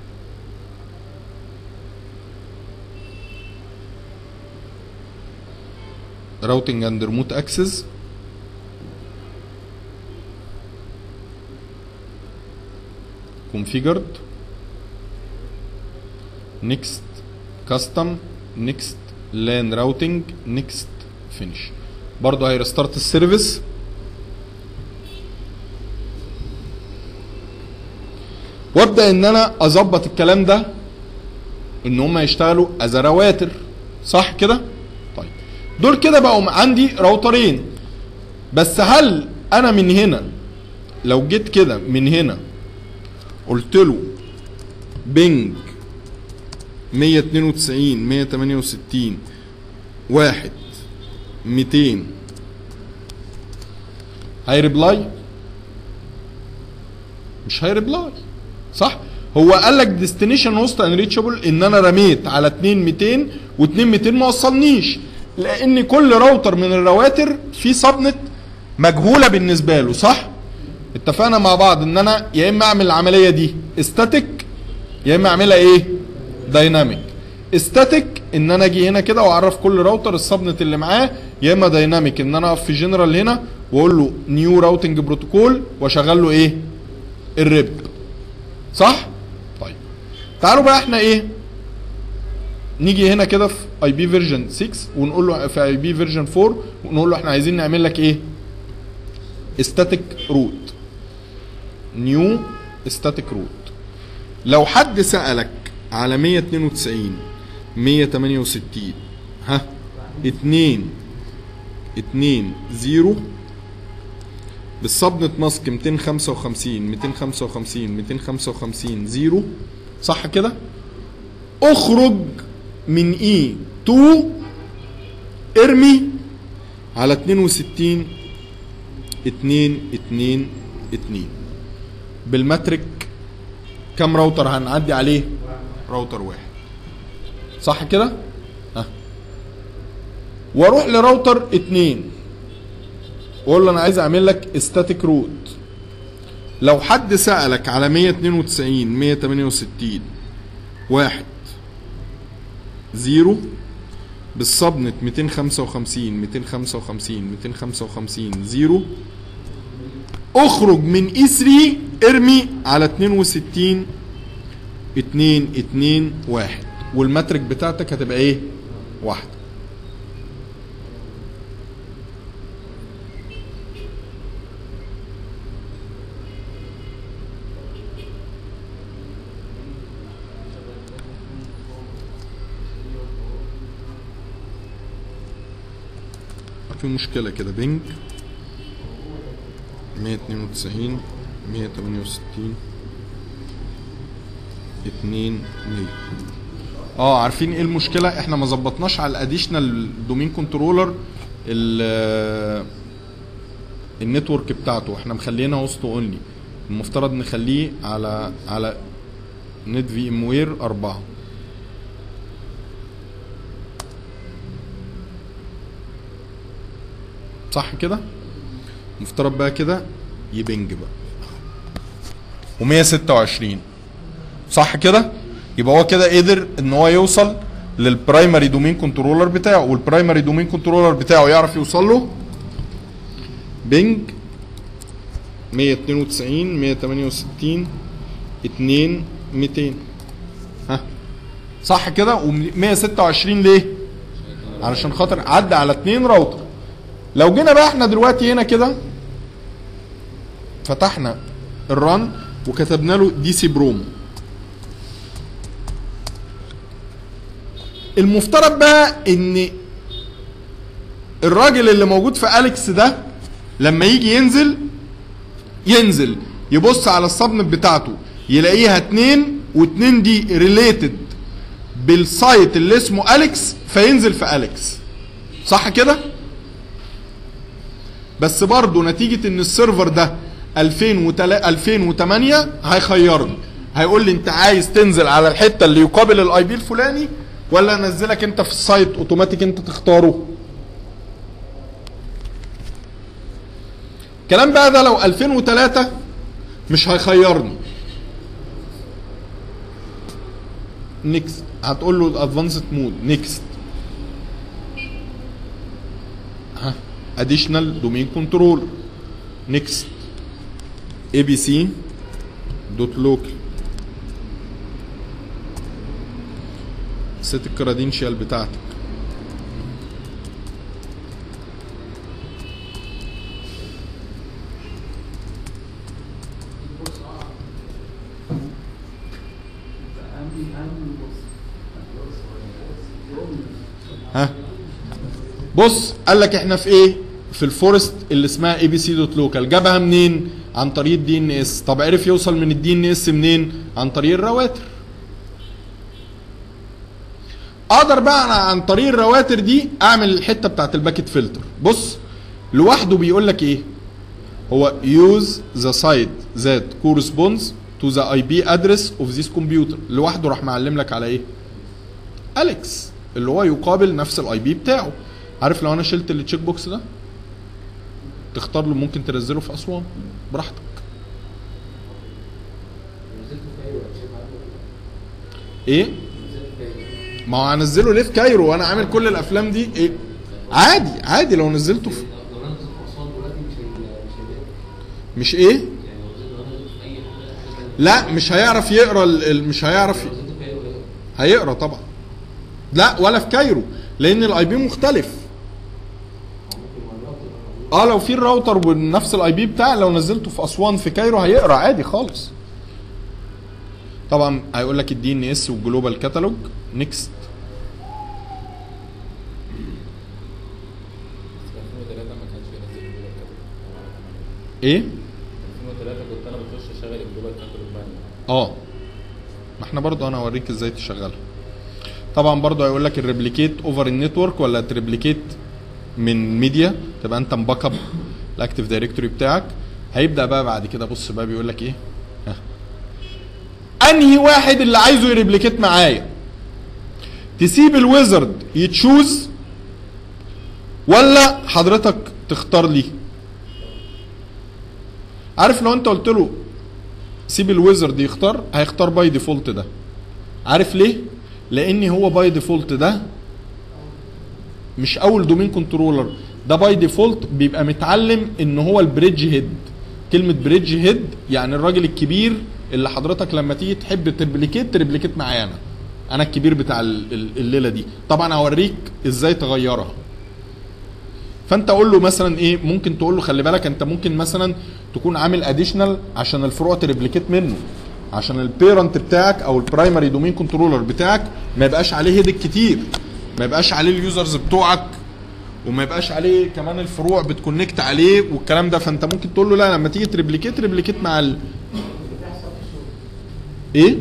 راوتنج اند ريموت اكسس configured next custom next LAN routing next finish برضه هيرستارت السيرفيس وابدا ان انا اظبط الكلام ده ان هم يشتغلوا از رواتر صح كده طيب دول كده بقوا عندي راوترين بس هل انا من هنا لو جيت كده من هنا قلت له بينج 192 168 واحد 200 هيريبلاي مش هيريبلاي صح هو قال لك ديستنيشن وسط انريتشابل ان انا رميت على 2 200 و2 200 ما وصلنيش لان كل راوتر من الرواتر فيه سبنت مجهوله بالنسبه له صح اتفقنا مع بعض ان انا يا اما اعمل العمليه دي استاتيك يا اما اعملها ايه دايناميك استاتيك ان انا اجي هنا كده واعرف كل راوتر السبنت اللي معاه يا اما دايناميك ان انا اقف في جنرال هنا واقول له نيو راوتنج بروتوكول واشغل له ايه الريب صح طيب تعالوا بقى احنا ايه نيجي هنا كده في اي بي فيرجن 6 ونقول له في اي بي فيرجن 4 ونقول له احنا عايزين نعمل لك ايه static root new static root لو حد سألك على 192 168 ها 2 2 0 بالسبنت ماسك 255 255 255 0 صح كده اخرج من اي 2 ارمي على 62 2 2 2 بالمترك كم راوتر هنعدي عليه راوتر واحد صح كده ها واروح لراوتر اتنين واقول له انا عايز اعمل لك استاتيك روت لو حد سألك على 192 168 واحد زيرو بالسبنت 255 255 255 زيرو اخرج من اي 3 ارمي على 62 2 2 1 والمترك بتاعتك هتبقى ايه؟ واحده في مشكلة كده بينج 192 168 2 100 اه عارفين ايه المشكلة احنا ما ظبطناش على الاديشنال دومين كنترولر النتورك بتاعته احنا مخلينها وسط اونلي المفترض نخليه على على نت في ام وير 4 صح كده مفترض بقى كده يبنج بقى و126 صح كده يبقى هو كده قدر ان هو يوصل للبرايمري دومين كنترولر بتاعه والبرايمري دومين كنترولر بتاعه يعرف يوصل له بنج 192 168 2 200 ها صح كده و126 ليه علشان خاطر عدى على اتنين راوتر لو جينا بقى احنا دلوقتي هنا كده فتحنا الرن وكتبنا له دي سي برومو المفترض بقى ان الراجل اللي موجود في اليكس ده لما يجي ينزل ينزل يبص على السبنت بتاعته يلاقيها اتنين واتنين دي ريليتد بالسايت اللي اسمه اليكس فينزل في اليكس صح كده بس برضه نتيجة ان السيرفر ده 2008 هيخيرني هيقول لي انت عايز تنزل على الحتة اللي يقابل الاي بي الفلاني ولا انزلك انت في السايت اوتوماتيك انت تختاره الكلام بقى ده لو 2003 مش هيخيرني نيكست هتقول له ادفانسد مود نيكست ها اديشنال دومين كنترول نيكست اي بي سي دوت لوكال سيت الكرادينشال بتاعتك ها بص قال لك احنا في ايه في الفورست اللي اسمها اي بي سي دوت لوكال جابها منين عن طريق الدي ان اس طب عرف يوصل من الدي ان اس منين عن طريق الرواتر اقدر بقى انا عن طريق الرواتر دي اعمل الحته بتاعت الباكيت فلتر بص لوحده بيقول لك ايه هو use the site that corresponds to the IP address of this computer لوحده راح معلم لك على ايه اليكس اللي هو يقابل نفس الاي بي بتاعه عارف لو انا شلت التشيك بوكس ده تختار له ممكن تنزله في اسوان براحتك ايه ما هو هنزله ليه في كايرو وانا عامل كل الافلام دي ايه عادي عادي لو نزلته في مش ايه لا مش هيعرف يقرا ال- ال- مش هيعرف ي- هيقرا طبعا لا ولا في كايرو لان الاي بي مختلف اه لو في الراوتر بنفس الاي بي بتاع لو نزلته في اسوان في كايرو هيقرا عادي خالص طبعا هيقول لك الدي ان اس والجلوبال كاتالوج نيكست 2003 ما كانش بينزل جوجل كده. ايه 2003 كنت انا بخش اشغل الجلوبال كاتالوج مانيوال اه ما احنا برضو انا اوريك ازاي تشغلها طبعا برضو هيقول لك الريبليكيت اوفر النتورك ولا تريبليكيت من ميديا تبقى انت مباك اب الاكتيف دايركتوري بتاعك هيبدا بقى بعد كده بص بقى بيقول لك ايه ها. انهي واحد اللي عايزه يريبليكيت معايا تسيب الويزرد يتشوز ولا حضرتك تختار لي عارف لو انت قلت له سيب الويزرد يختار هيختار باي ديفولت ده عارف ليه لان هو باي ديفولت ده مش اول دومين كنترولر ده باي ديفولت بيبقى متعلم ان هو البريدج هيد كلمه بريدج هيد يعني الراجل الكبير اللي حضرتك لما تيجي تحب تربليكيت تربليكيت معايا انا انا الكبير بتاع ال- ال- الليله دي طبعا هوريك ازاي تغيرها فانت قول له مثلا ايه ممكن تقول له خلي بالك انت ممكن مثلا تكون عامل اديشنال عشان الفروع تريبليكيت منه عشان البيرنت بتاعك او البرايمري دومين كنترولر بتاعك ما يبقاش عليه هيدك كتير ما يبقاش عليه اليوزرز بتوعك وما يبقاش عليه كمان الفروع بتكونكت عليه والكلام ده فانت ممكن تقول له لا لما تيجي تريبليكيت تريبليكيت مع ال ايه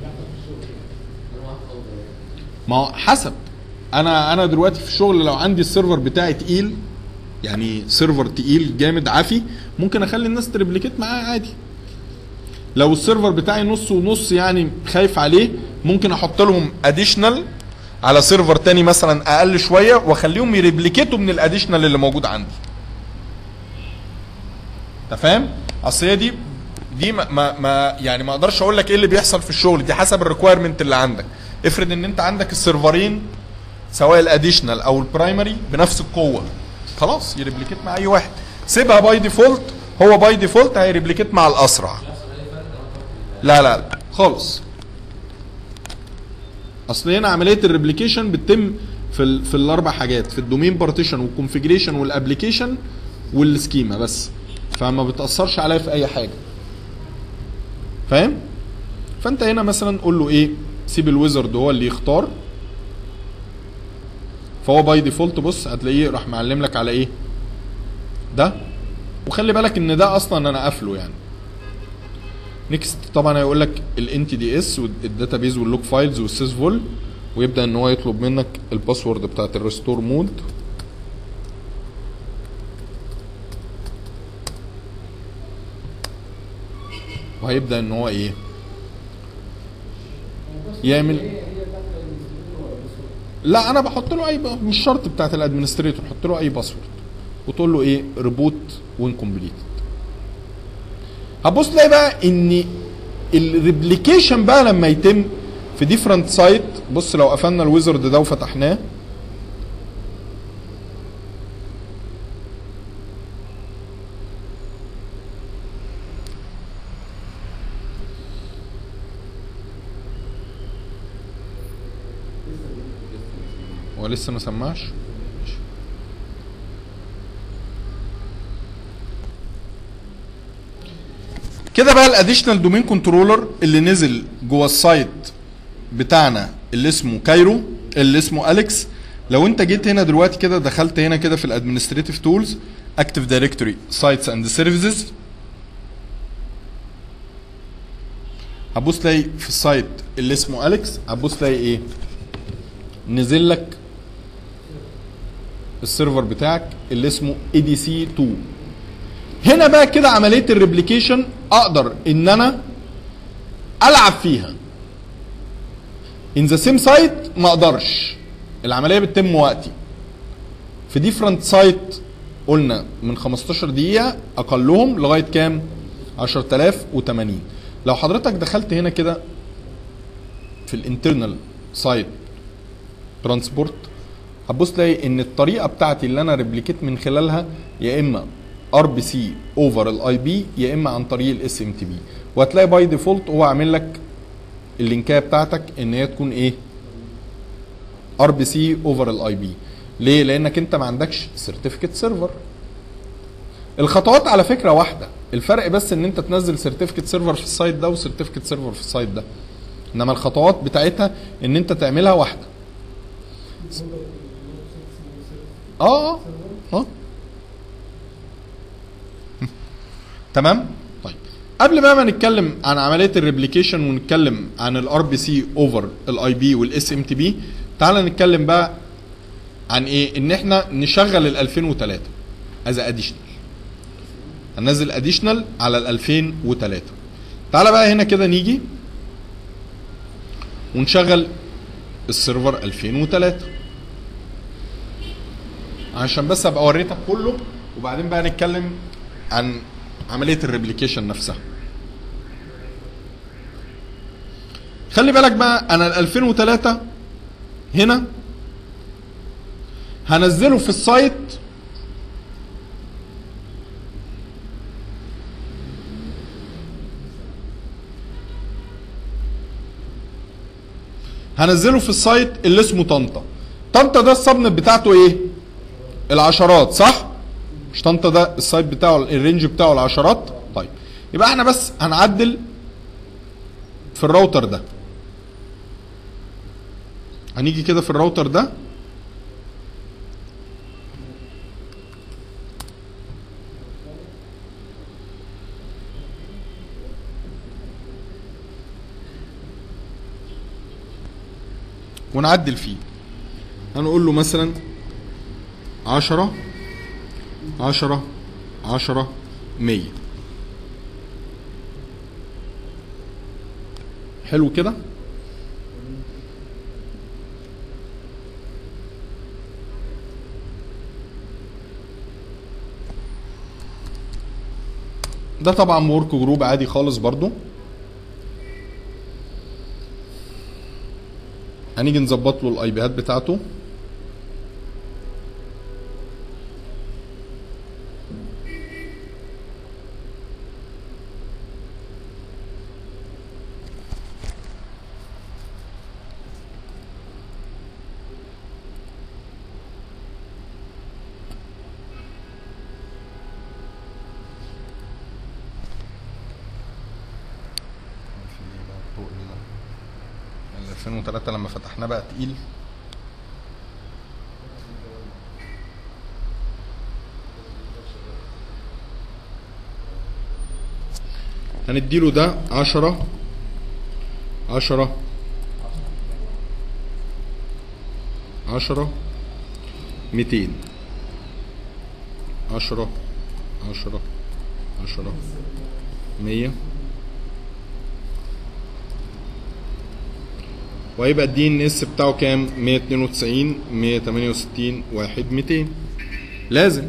ما هو حسب انا انا دلوقتي في الشغل لو عندي السيرفر بتاعي تقيل يعني سيرفر تقيل جامد عافي ممكن اخلي الناس تريبليكيت معاه عادي لو السيرفر بتاعي نص ونص يعني خايف عليه ممكن احط لهم اديشنال على سيرفر تاني مثلا اقل شويه واخليهم يريبليكيتوا من الاديشنال اللي موجود عندي انت فاهم اصل هي دي دي ما, ما, ما يعني ما اقدرش اقول لك ايه اللي بيحصل في الشغل دي حسب الريكويرمنت اللي عندك افرض ان انت عندك السيرفرين سواء الاديشنال او البرايمري بنفس القوه خلاص يريبليكيت مع اي واحد سيبها باي ديفولت هو باي ديفولت هيريبليكيت مع الاسرع لا لا لا خالص اصل هنا عمليه الريبليكيشن بتتم في ال في الاربع حاجات في الدومين بارتيشن والكونفيجريشن والابلكيشن والسكيما بس فما بتاثرش عليا في اي حاجه فاهم فانت هنا مثلا قول له ايه سيب الويزرد هو اللي يختار فهو باي ديفولت بص هتلاقيه راح معلم لك على ايه ده وخلي بالك ان ده اصلا انا قافله يعني نيكست طبعا هيقول لك الان تي دي اس والداتابيز واللوج فايلز والسيس فول ويبدا ان هو يطلب منك الباسورد بتاعت الريستور مود وهيبدا ان هو ايه يعمل لا انا بحط له اي ب- مش شرط بتاعت الادمنستريتور حط له اي باسورد وتقول له ايه ريبوت وين كومبليتد هتبص تلاقي بقى ان الريبليكيشن بقى لما يتم في ديفرنت سايت بص لو قفلنا الويزرد ده وفتحناه هو لسه ما سمعش ماشي. كده بقى الاديشنال دومين كنترولر اللي نزل جوه السايت بتاعنا اللي اسمه كايرو اللي اسمه اليكس لو انت جيت هنا دلوقتي كده دخلت هنا كده في الادمنستريتيف تولز اكتيف دايركتوري سايتس اند سيرفيسز هتبص تلاقي في السايت اللي اسمه اليكس هتبص تلاقي ايه نزل لك السيرفر بتاعك اللي اسمه اي دي سي 2 هنا بقى كده عمليه الريبليكيشن اقدر ان انا العب فيها ان ذا سيم سايت ما اقدرش العمليه بتتم وقتي في ديفرنت سايت قلنا من 15 دقيقه اقلهم لغايه كام 10080 لو حضرتك دخلت هنا كده في الانترنال سايت ترانسبورت هتبص تلاقي ان الطريقه بتاعتي اللي انا ريبليكيت من خلالها يا اما ار بي سي اوفر الاي بي يا اما عن طريق الاس ام تي بي وهتلاقي باي ديفولت هو عامل لك اللينكايه بتاعتك ان هي تكون ايه ار بي سي اوفر الاي بي ليه لانك انت ما عندكش سيرتيفيكت سيرفر الخطوات على فكره واحده الفرق بس ان انت تنزل سيرتيفيكت سيرفر في السايت ده وسيرتيفيكت سيرفر في السايت ده انما الخطوات بتاعتها ان انت تعملها واحده اه اه اه تمام طيب قبل بقى ما نتكلم عن عمليه الريبليكيشن ونتكلم عن الار بي سي اوفر الاي بي والاس ام تي بي تعالى نتكلم بقى عن ايه ان احنا نشغل ال 2003 از اديشنال هننزل اديشنال على ال 2003 تعالى بقى هنا كده نيجي ونشغل السيرفر 2003 عشان بس ابقى وريتك كله وبعدين بقى نتكلم عن عمليه الريبليكيشن نفسها خلي بالك بقى انا ال 2003 هنا هنزله في السايت هنزله في السايت اللي اسمه طنطا طنطا ده السبنت بتاعته ايه العشرات صح مش طنطا ده السايت بتاعه الرينج بتاعه العشرات طيب يبقى احنا بس هنعدل في الراوتر ده هنيجي كده في الراوتر ده ونعدل فيه هنقول له مثلا عشرة عشرة عشرة مية حلو كده ده طبعا ورك جروب عادي خالص برضو هنيجي نظبط له الاي بيات بتاعته ال 2003 لما فتحناه بقى تقيل هنديله ده عشرة عشرة عشرة ميتين عشرة عشرة عشرة مية وهيبقى الدي ان اس بتاعه كام 192 168 1 200 لازم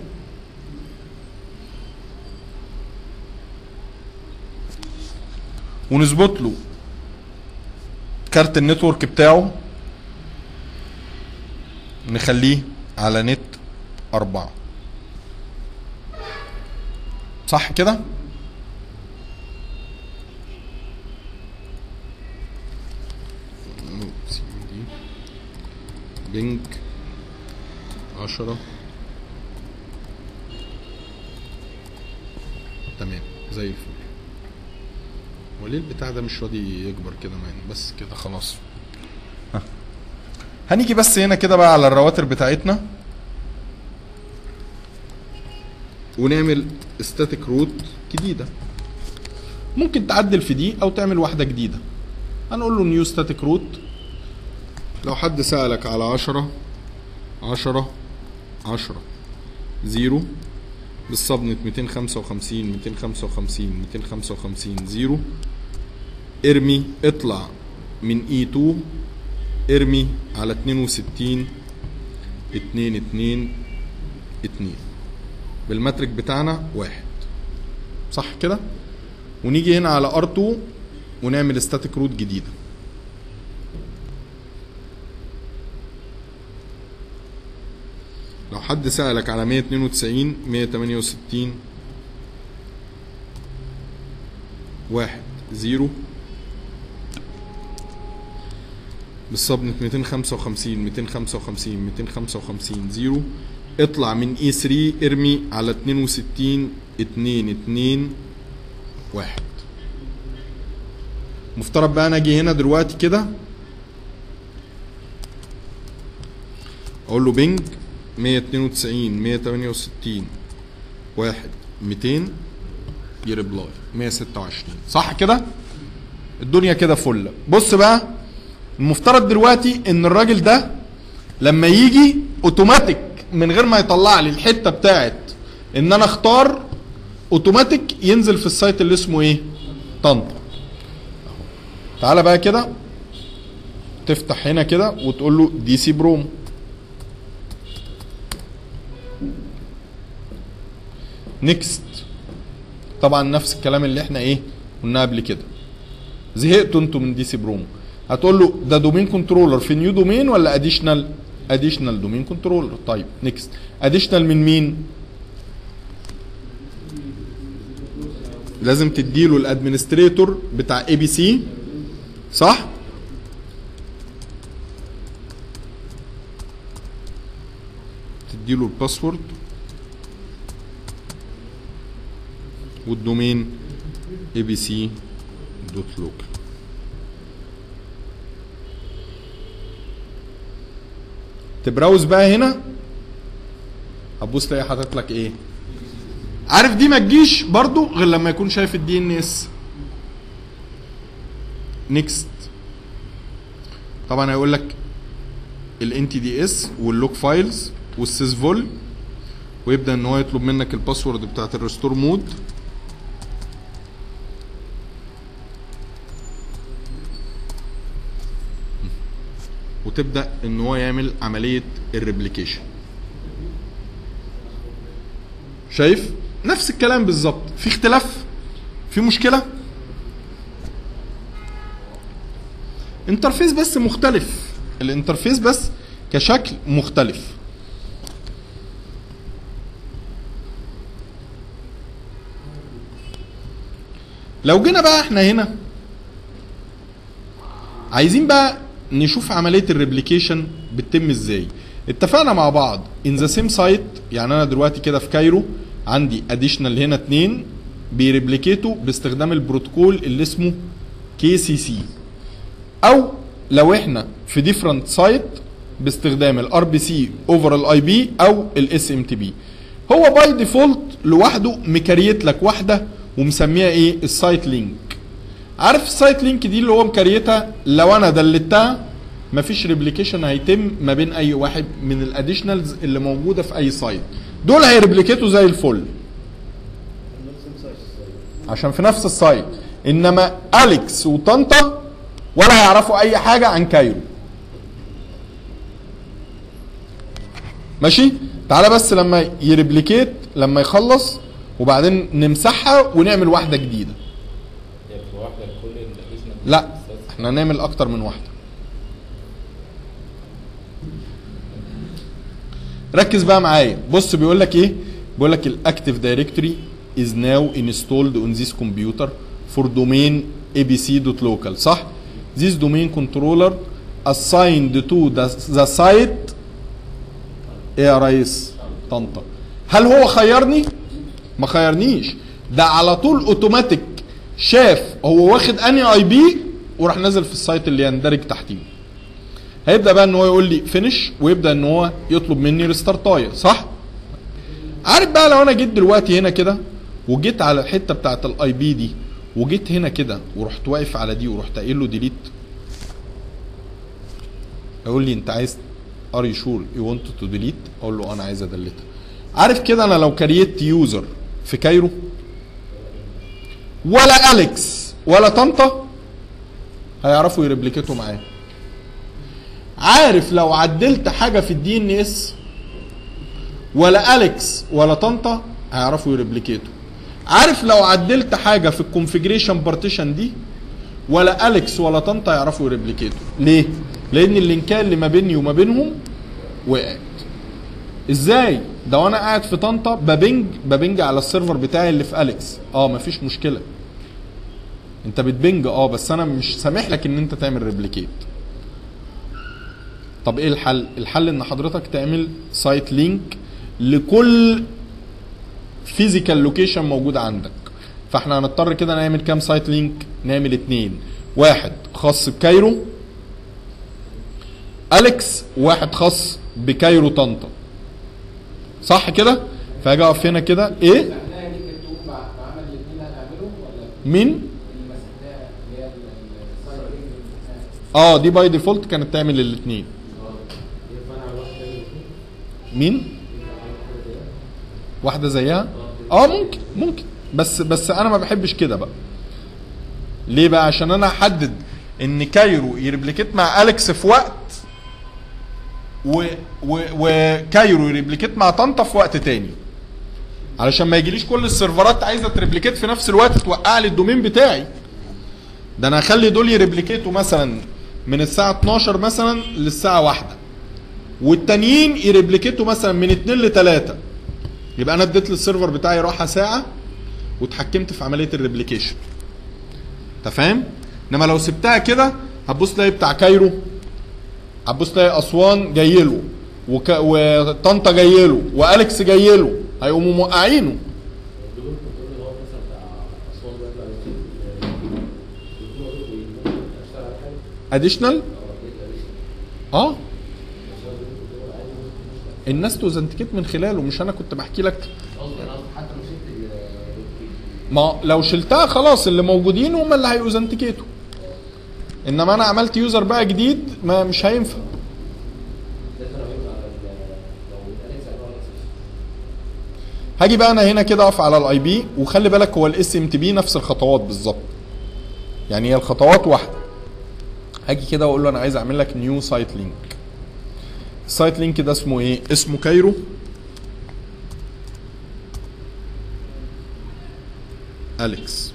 ونظبط له كارت النتورك بتاعه نخليه على نت أربعة صح كده؟ بينج عشرة تمام زي الفل وليه البتاع ده مش راضي يكبر كده مان بس كده خلاص ها. هنيجي بس هنا كده بقى على الرواتر بتاعتنا ونعمل ستاتيك روت جديدة ممكن تعدل في دي او تعمل واحدة جديدة هنقول له نيو ستاتيك روت لو حد سألك على عشرة عشرة عشرة زيرو بالصبنة ميتين خمسة وخمسين ميتين خمسة وخمسين ميتين خمسة وخمسين زيرو ارمي اطلع من اي تو ارمي على اتنين وستين اتنين اتنين اتنين بالمترك بتاعنا واحد صح كده ونيجي هنا على ار 2 ونعمل ستاتيك روت جديده لو حد سألك على 192 168 واحد زيرو بالصبنة 255 255 255 زيرو اطلع من اي 3 ارمي على 62 2 2 واحد مفترض بقى انا اجي هنا دلوقتي كده اقول له بينج 192 168 واحد 200 يريبلاي 126 صح كده الدنيا كده فل بص بقى المفترض دلوقتي ان الراجل ده لما يجي اوتوماتيك من غير ما يطلع لي الحته بتاعت ان انا اختار اوتوماتيك ينزل في السايت اللي اسمه ايه طنطا تعالى بقى كده تفتح هنا كده وتقول له دي سي بروم نيكست طبعا نفس الكلام اللي احنا ايه قلنا قبل كده زهقتوا انتوا من دي سي بروم هتقول له ده دومين كنترولر في نيو دومين ولا اديشنال اديشنال دومين كنترولر طيب نيكست اديشنال من مين لازم تديله الادمنستريتور بتاع اي بي سي صح تديله الباسورد والدومين اي بي سي دوت لوكال تبراوز بقى هنا هتبص تلاقي حاطط لك ايه عارف دي ما تجيش برضو غير لما يكون شايف الدي ان اس نيكست طبعا هيقول لك الان تي دي اس واللوك فايلز والسيس فول ويبدا ان هو يطلب منك الباسورد بتاعت الريستور مود وتبدا ان هو يعمل عمليه الريبليكيشن شايف نفس الكلام بالظبط في اختلاف في مشكله انترفيس بس مختلف الانترفيس بس كشكل مختلف لو جينا بقى احنا هنا عايزين بقى نشوف عمليه الريبليكيشن بتتم ازاي اتفقنا مع بعض ان ذا سيم سايت يعني انا دلوقتي كده في كايرو عندي اديشنال هنا اتنين بيريبليكيتوا باستخدام البروتوكول اللي اسمه كي سي سي او لو احنا في ديفرنت سايت باستخدام الار بي سي اوفر الاي بي او الاس ام تي بي هو باي ديفولت لوحده مكريت لك واحده ومسميها ايه السايت لينك عارف السايت لينك دي اللي هو مكريتها لو انا دلتها مفيش ريبليكيشن هيتم ما بين اي واحد من الاديشنالز اللي موجوده في اي سايت دول هيريبليكيتوا زي الفل عشان في نفس السايت انما اليكس وطنطا ولا هيعرفوا اي حاجه عن كايرو ماشي تعالى بس لما يريبليكيت لما يخلص وبعدين نمسحها ونعمل واحده جديده يعني في واحده لكل الاديشنال لا احنا هنعمل اكتر من واحده ركز بقى معايا بص بيقول لك ايه بيقول لك الاكتيف دايركتوري is now installed on this computer for domain abc.local صح this domain controller assigned to the, the site ايه يا ريس طنطا هل هو خيرني ما خيرنيش ده على طول اوتوماتيك شاف هو واخد اني اي بي وراح نازل في السايت اللي يندرج تحتيه هيبدا بقى ان هو يقول لي فينش ويبدا ان هو يطلب مني ريستارتايه صح عارف بقى لو انا جيت دلوقتي هنا كده وجيت على الحته بتاعت الاي بي دي وجيت هنا كده ورحت واقف على دي ورحت قايل له ديليت يقول لي انت عايز ار يو شور يو ونت تو ديليت اقول له انا عايز ادلتها عارف كده انا لو كريت يوزر في كايرو ولا اليكس ولا طنطا هيعرفوا يريبليكيتوا معايا عارف لو عدلت حاجه في الدي ان اس ولا اليكس ولا طنطا هيعرفوا يريبليكيتوا عارف لو عدلت حاجه في الكونفيجريشن بارتيشن دي ولا اليكس ولا طنطا يعرفوا يريبليكيتوا ليه لان اللينكات اللي ما بيني وما بينهم وقعت ازاي ده وانا قاعد في طنطا ببنج ببنج على السيرفر بتاعي اللي في اليكس اه مفيش مشكله انت بتبنج اه بس انا مش سامح لك ان انت تعمل ريبليكيت طب ايه الحل الحل ان حضرتك تعمل سايت لينك لكل فيزيكال لوكيشن موجود عندك فاحنا هنضطر كده نعمل كام سايت لينك نعمل اتنين واحد خاص بكايرو اليكس واحد خاص بكايرو طنطا صح كده فاجي اقف هنا كده ايه الحكايه دي كانت تقوم مع مع عمل الاثنين مين اه دي باي ديفولت كانت تعمل الاثنين مين واحده زيها اه ممكن ممكن بس بس انا ما بحبش كده بقى ليه بقى عشان انا احدد ان كايرو يريبليكيت مع اليكس في وقت و و وكايرو يريبليكيت مع طنطا في وقت تاني علشان ما يجيليش كل السيرفرات عايزه تريبليكيت في نفس الوقت توقع لي الدومين بتاعي ده انا هخلي دول يريبليكيتوا مثلا من الساعه 12 مثلا للساعه 1 والتانيين يريبليكيتوا مثلا من 2 ل 3 يبقى انا اديت للسيرفر بتاعي راحه ساعه واتحكمت في عمليه الريبليكيشن انت فاهم انما لو سبتها كده هتبص تلاقي بتاع كايرو هتبص تلاقي اسوان جاي له وك... وطنطا جاي له واليكس جاي له هيقوموا موقعينه الدكتور بتقول اللي هو مثلا بتاع اسوان ده بيطلع يكتب الدكتور ممكن اشتغل على حاجه اديشنال اه اه الناس توزنتكيت من خلاله مش انا كنت بحكي لك قصدي انا قصدي حتى لو شلت ال- ما لو شلتها خلاص اللي موجودين هم اللي هيوزنتكيتوا انما انا عملت يوزر بقى جديد ما مش هينفع لازم لو ينفع ال- لو الاليكس هيبقى اليكس هاجي بقى انا هنا كده اقف على الاي بي وخلي بالك هو الاس ام تي بي نفس الخطوات بالظبط يعني هي الخطوات واحده هاجي كده واقول له انا عايز اعمل لك نيو سايت لينك السايت لينك ده اسمه ايه اسمه كايرو اليكس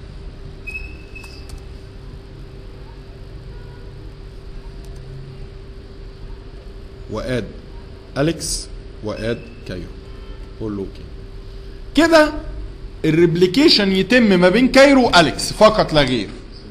واد اليكس واد كايرو قول له اوكي كده الريبليكيشن يتم ما بين كايرو واليكس فقط لا غير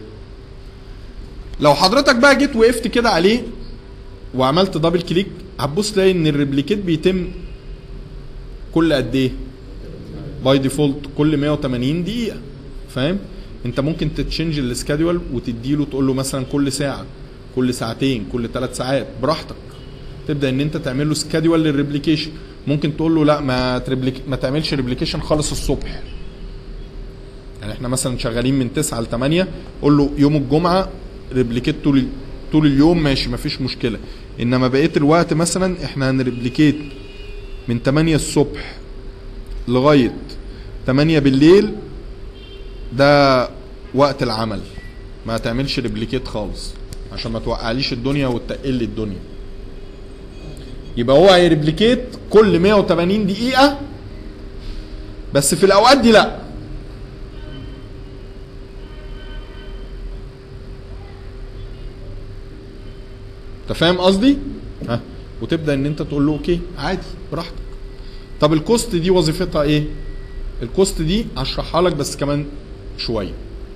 لو حضرتك بقى جيت وقفت كده عليه وعملت دبل كليك هتبص تلاقي ان الريبليكيت بيتم كل قد ايه باي ديفولت كل 180 دقيقه فاهم انت ممكن تتشنج السكادول وتديله تقول له مثلا كل ساعه كل ساعتين كل ثلاث ساعات براحتك تبدا ان انت تعمل له سكادول للريبليكيشن ممكن تقول له لا ما تريبليك ما تعملش ريبليكيشن خالص الصبح يعني احنا مثلا شغالين من 9 ل 8 قول له يوم الجمعه ريبليكيت طول طول اليوم ماشي مفيش مشكله انما بقيه الوقت مثلا احنا هنريبليكيت من 8 الصبح لغايه 8 بالليل ده وقت العمل ما تعملش ريبليكيت خالص عشان ما توقعليش الدنيا وتقل لي الدنيا يبقى هو هيريبليكيت كل 180 دقيقة بس في الأوقات دي لأ أنت فاهم قصدي؟ ها وتبدأ إن أنت تقول له أوكي عادي براحتك طب الكوست دي وظيفتها إيه؟ الكوست دي هشرحها لك بس كمان شوية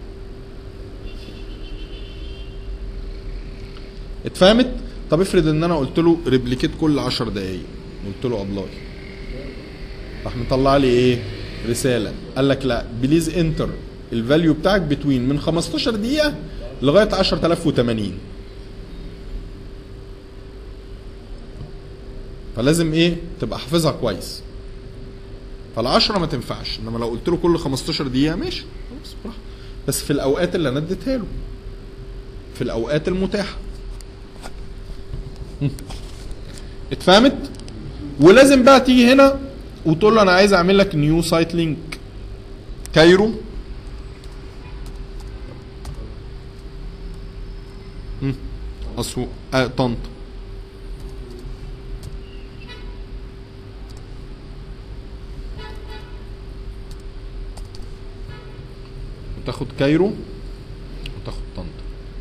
اتفهمت؟ طب افرض ان انا قلت له ريبليكيت كل 10 دقايق قلت له ابلاي راح مطلع لي ايه رساله قال لك لا بليز انتر الفاليو بتاعك بتوين من 15 دقيقه لغايه 10080 فلازم ايه تبقى حافظها كويس فالعشرة ما تنفعش انما لو قلت له كل 15 دقيقه ماشي خلاص براحته بس في الاوقات اللي انا اديتها له في الاوقات المتاحه اتفهمت ولازم بقى تيجي هنا وتقول له انا عايز اعمل لك نيو سايت لينك كايرو مم. اسو آه طنطا وتاخد كايرو وتاخد طنطا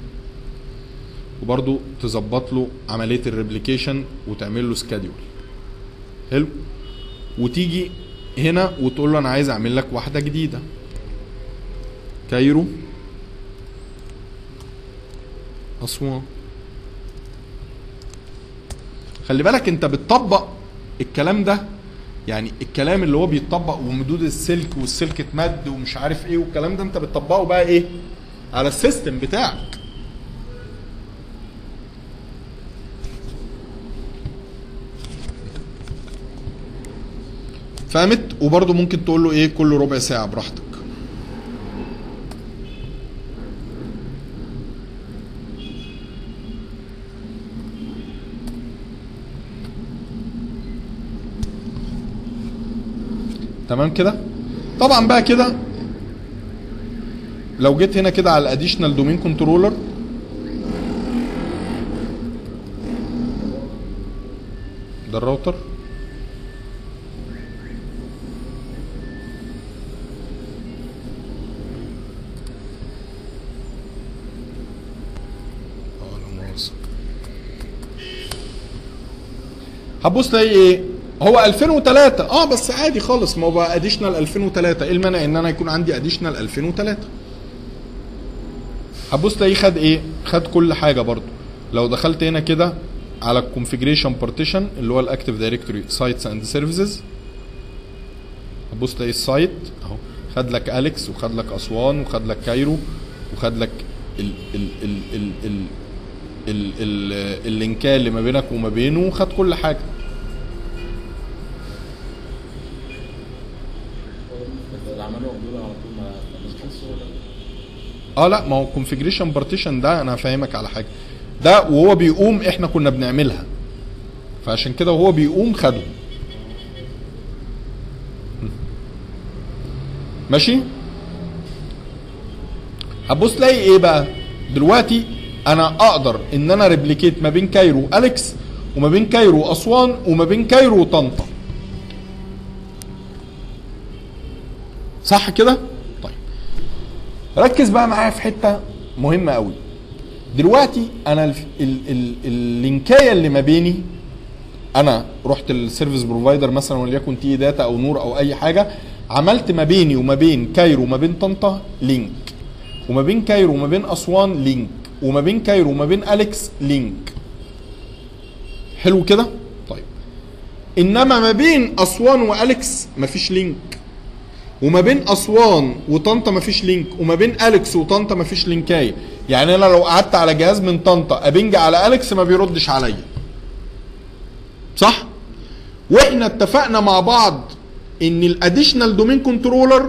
وبرضو تظبط له عمليه الريبليكيشن وتعمل له سكادول حلو وتيجي هنا وتقول له انا عايز اعمل لك واحده جديده كايرو اسوان خلي بالك انت بتطبق الكلام ده يعني الكلام اللي هو بيتطبق ومدود السلك والسلك اتمد ومش عارف ايه والكلام ده انت بتطبقه بقى ايه على السيستم بتاعك فهمت وبرضه ممكن تقول له ايه كل ربع ساعه براحتك تمام كده طبعا بقى كده لو جيت هنا كده على الاديشنال دومين كنترولر ده الراوتر اه لا مؤاخذة. هتبص تلاقي ايه هو 2003 اه بس عادي خالص ما هو بقى اديشنال 2003 ايه المانع ان انا يكون عندي اديشنال 2003 هتبص تلاقيه خد ايه خد كل حاجه برضو لو دخلت هنا كده على الكونفيجريشن بارتيشن اللي هو الاكتيف دايركتوري سايتس اند سيرفيسز هتبص تلاقي السايت اهو خد لك اليكس وخد لك اسوان وخد لك كايرو وخد لك ال ال ال ال ال ال ال اللينكات اللي ما بينك وما بينه وخد كل حاجه بس اللي عملوه دول على طول ما مش حاسه ولا اه لا ما هو كونفيجريشن بارتيشن ده انا هفهمك على حاجه ده وهو بيقوم احنا كنا بنعملها فعشان كده وهو بيقوم خده ماشي هتبص تلاقي ايه بقى دلوقتي انا اقدر ان انا ريبليكيت ما بين كايرو اليكس وما بين كايرو اسوان وما بين كايرو طنطا صح كده طيب ركز بقى معايا في حته مهمه قوي دلوقتي انا الف- ال- ال- اللينكايه اللي ما بيني انا رحت السيرفيس بروفايدر مثلا وليكن تي داتا او نور او اي حاجه عملت ما بيني وما بين كايرو وما بين طنطا لينك وما بين كايرو وما بين اسوان لينك وما بين كايرو وما بين اليكس لينك حلو كده طيب انما ما بين اسوان واليكس مفيش لينك وما بين اسوان وطنطا مفيش لينك وما بين اليكس وطنطا مفيش لينكايه يعني انا لو قعدت على جهاز من طنطا ابنج على اليكس ما بيردش عليا صح واحنا اتفقنا مع بعض ان الاديشنال دومين كنترولر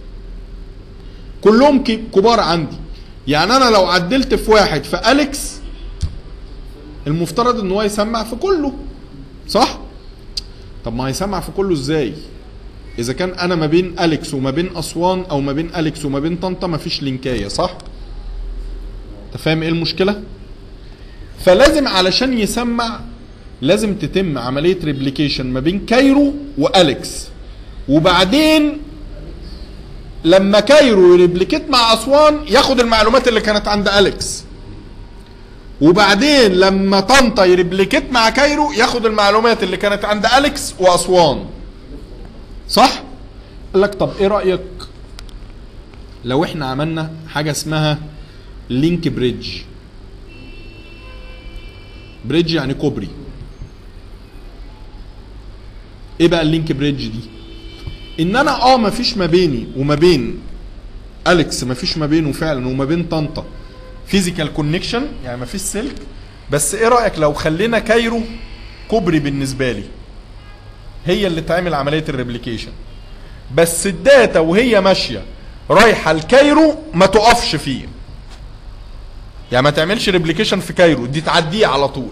كلهم ك- كبار عندي يعني انا لو عدلت في واحد في اليكس المفترض ان هو يسمع في كله صح طب ما هيسمع في كله ازاي اذا كان انا ما بين اليكس وما بين اسوان او ما بين اليكس وما بين طنطا مفيش لينكايه صح انت فاهم ايه المشكله فلازم علشان يسمع لازم تتم عمليه ريبليكيشن ما بين كايرو واليكس وبعدين لما كايرو يريبليكيت مع اسوان ياخد المعلومات اللي كانت عند اليكس وبعدين لما طنطا يريبليكيت مع كايرو ياخد المعلومات اللي كانت عند اليكس واسوان صح قال لك طب ايه رايك لو احنا عملنا حاجه اسمها لينك بريدج بريدج يعني كوبري ايه بقى اللينك بريدج دي ان انا اه مفيش ما بيني وما بين اليكس مفيش ما بينه فعلا وما بين طنطا فيزيكال كونكشن يعني مفيش سلك بس ايه رايك لو خلينا كايرو كوبري بالنسبه لي هي اللي تعمل عمليه الريبليكيشن بس الداتا وهي ماشيه رايحه لكايرو ما تقفش فيه يعني ما تعملش ريبليكيشن في كايرو دي تعديه على طول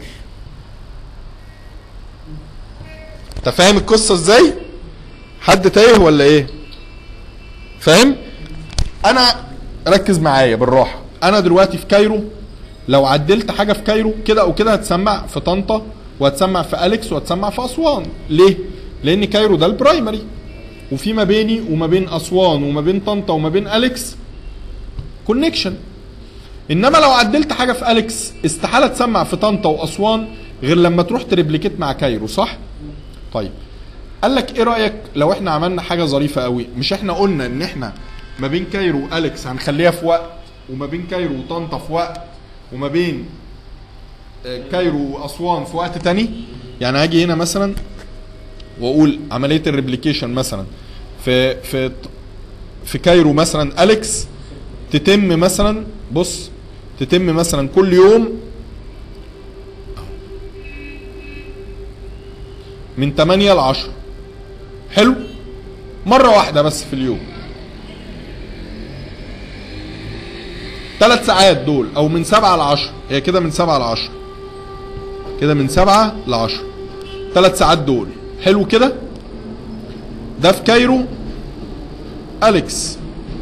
انت فاهم القصه ازاي حد تايه ولا ايه فاهم انا ركز معايا بالراحه انا دلوقتي في كايرو لو عدلت حاجه في كايرو كده او كده هتسمع في طنطا وهتسمع في اليكس وهتسمع في اسوان ليه لان كايرو ده البرايمري وفي ما بيني وما بين اسوان وما بين طنطا وما بين اليكس كونكشن انما لو عدلت حاجه في اليكس استحاله تسمع في طنطا واسوان غير لما تروح تريبليكيت مع كايرو صح طيب قال لك ايه رايك لو احنا عملنا حاجه ظريفه قوي مش احنا قلنا ان احنا ما بين كايرو واليكس هنخليها في وقت وما بين كايرو وطنطا في وقت وما بين آه، كايرو واسوان في وقت تاني يعني هاجي هنا مثلا واقول عمليه الريبليكيشن مثلا في في في كايرو مثلا اليكس تتم مثلا بص تتم مثلا كل يوم من 8 ل 10 حلو مره واحده بس في اليوم ثلاث ساعات دول او من 7 ل 10 هي كده من 7 ل 10 كده من 7 ل 10 ثلاث ساعات دول حلو كده ده في كايرو اليكس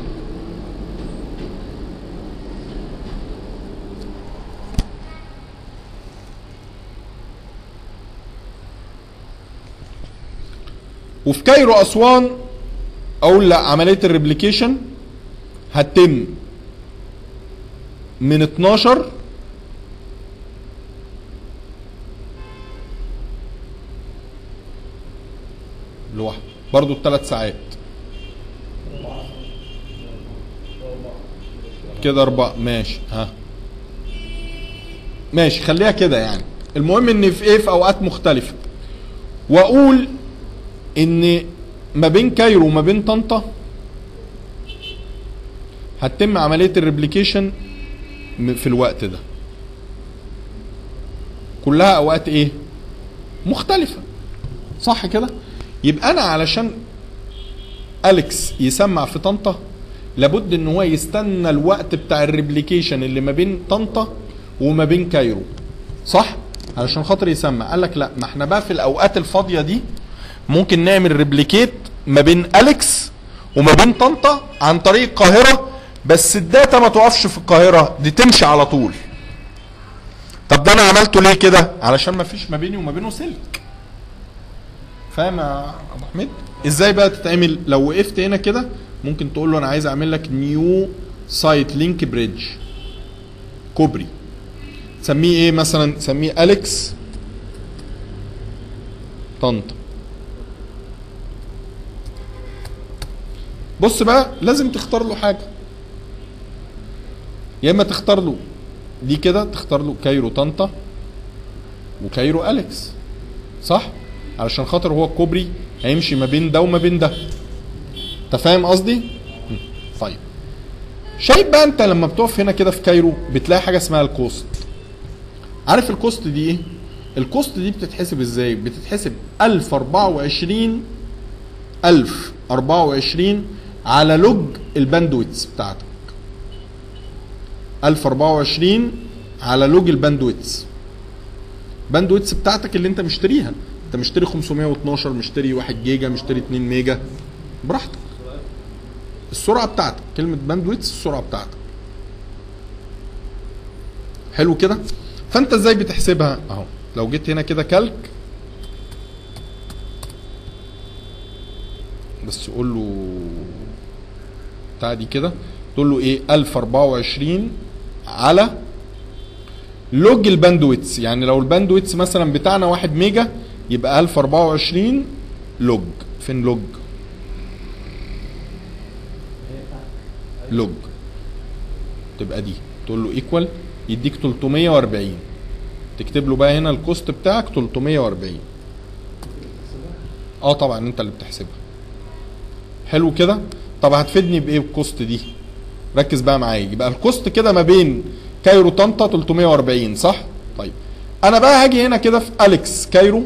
وفي كايرو اسوان اقول لا عمليه الريبليكيشن هتتم من 12 لوحده برضو الثلاث ساعات كده أربعة ماشي ها ماشي خليها كده يعني المهم ان في ايه في اوقات مختلفة واقول ان ما بين كايرو وما بين طنطا هتتم عملية الريبليكيشن م- في الوقت ده كلها اوقات ايه مختلفة صح كده يبقى انا علشان اليكس يسمع في طنطا لابد ان هو يستنى الوقت بتاع الريبليكيشن اللي ما بين طنطا وما بين كايرو صح علشان خاطر يسمع قال لك لا ما احنا بقى في الاوقات الفاضيه دي ممكن نعمل ريبليكيت ما بين اليكس وما بين طنطا عن طريق القاهره بس الداتا ما تقفش في القاهره دي تمشي على طول طب ده انا عملته ليه كده علشان ما فيش ما بيني وما بينه سلك فاهم يا ابو حميد ازاي بقى تتعمل لو وقفت هنا كده ممكن تقول له انا عايز اعمل لك نيو سايت لينك بريدج كوبري تسميه ايه مثلا تسميه اليكس طنطا بص بقى لازم تختار له حاجه يا اما تختار له دي كده تختار له كايرو طنطا وكايرو اليكس صح علشان خاطر هو الكوبري هيمشي ما بين ده وما بين ده انت فاهم قصدي مم. طيب شايف بقى انت لما بتقف هنا كده في كايرو بتلاقي حاجه اسمها الكوست عارف الكوست دي ايه الكوست دي بتتحسب ازاي بتتحسب 1024 1024 على لوج الباندويتس بتاعتك 1024 على لوج الباندويتس باندويتس بتاعتك اللي انت مشتريها انت مشتري 512 مشتري 1 جيجا مشتري 2 ميجا براحتك السرعه بتاعتك كلمه باندويتس السرعه بتاعتك حلو كده فانت ازاي بتحسبها اهو لو جيت هنا كده كالك بس قول له بتاع دي كده تقول له ايه 1024 على لوج الباندويتس يعني لو الباندويتس مثلا بتاعنا 1 ميجا يبقى 1024 لوج فين لوج لوج تبقى دي تقول له ايكوال يديك 340 تكتب له بقى هنا الكوست بتاعك 340 اه طبعا انت اللي بتحسبها حلو كده طب هتفيدني بايه الكوست دي ركز بقى معايا يبقى الكوست كده ما بين كايرو طنطا 340 صح طيب انا بقى هاجي هنا كده في اليكس كايرو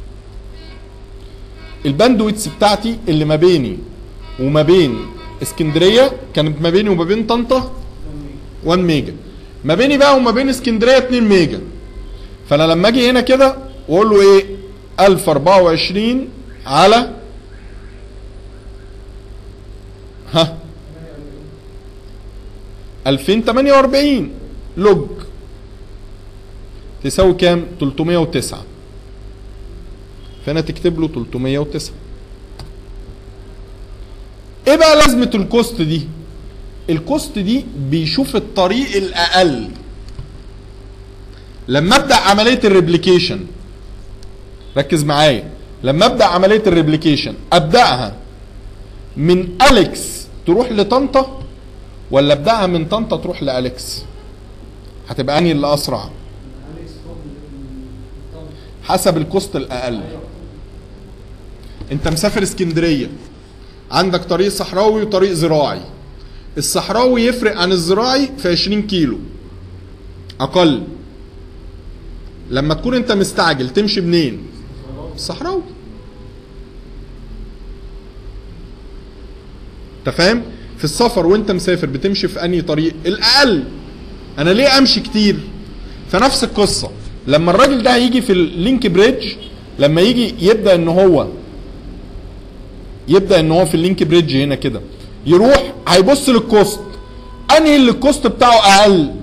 الباندويتس بتاعتي اللي ما بيني وما بين اسكندريه كانت ما بيني وما بين طنطا 1 ميجا ما بيني بقى وما بين اسكندريه 2 ميجا فانا لما اجي هنا كده واقول له ايه 1024 على ها 2048 لوج تساوي كام 309 فهنا تكتب له 309 ايه بقى لازمه الكوست دي الكوست دي بيشوف الطريق الاقل لما ابدا عمليه الريبليكيشن ركز معايا لما ابدا عمليه الريبليكيشن ابداها من اليكس تروح لطنطا ولا ابداها من طنطا تروح لاليكس هتبقى انهي اللي اسرع حسب الكوست الاقل انت مسافر اسكندريه عندك طريق صحراوي وطريق زراعي الصحراوي يفرق عن الزراعي في 20 كيلو اقل لما تكون انت مستعجل تمشي منين الصحراوي انت فاهم في السفر وانت مسافر بتمشي في انهي طريق الاقل انا ليه امشي كتير فنفس القصه لما الراجل ده هيجي في اللينك بريدج لما يجي يبدا ان هو يبدا ان هو في اللينك بريدج هنا كده يروح هيبص للكوست انهي اللي الكوست بتاعه اقل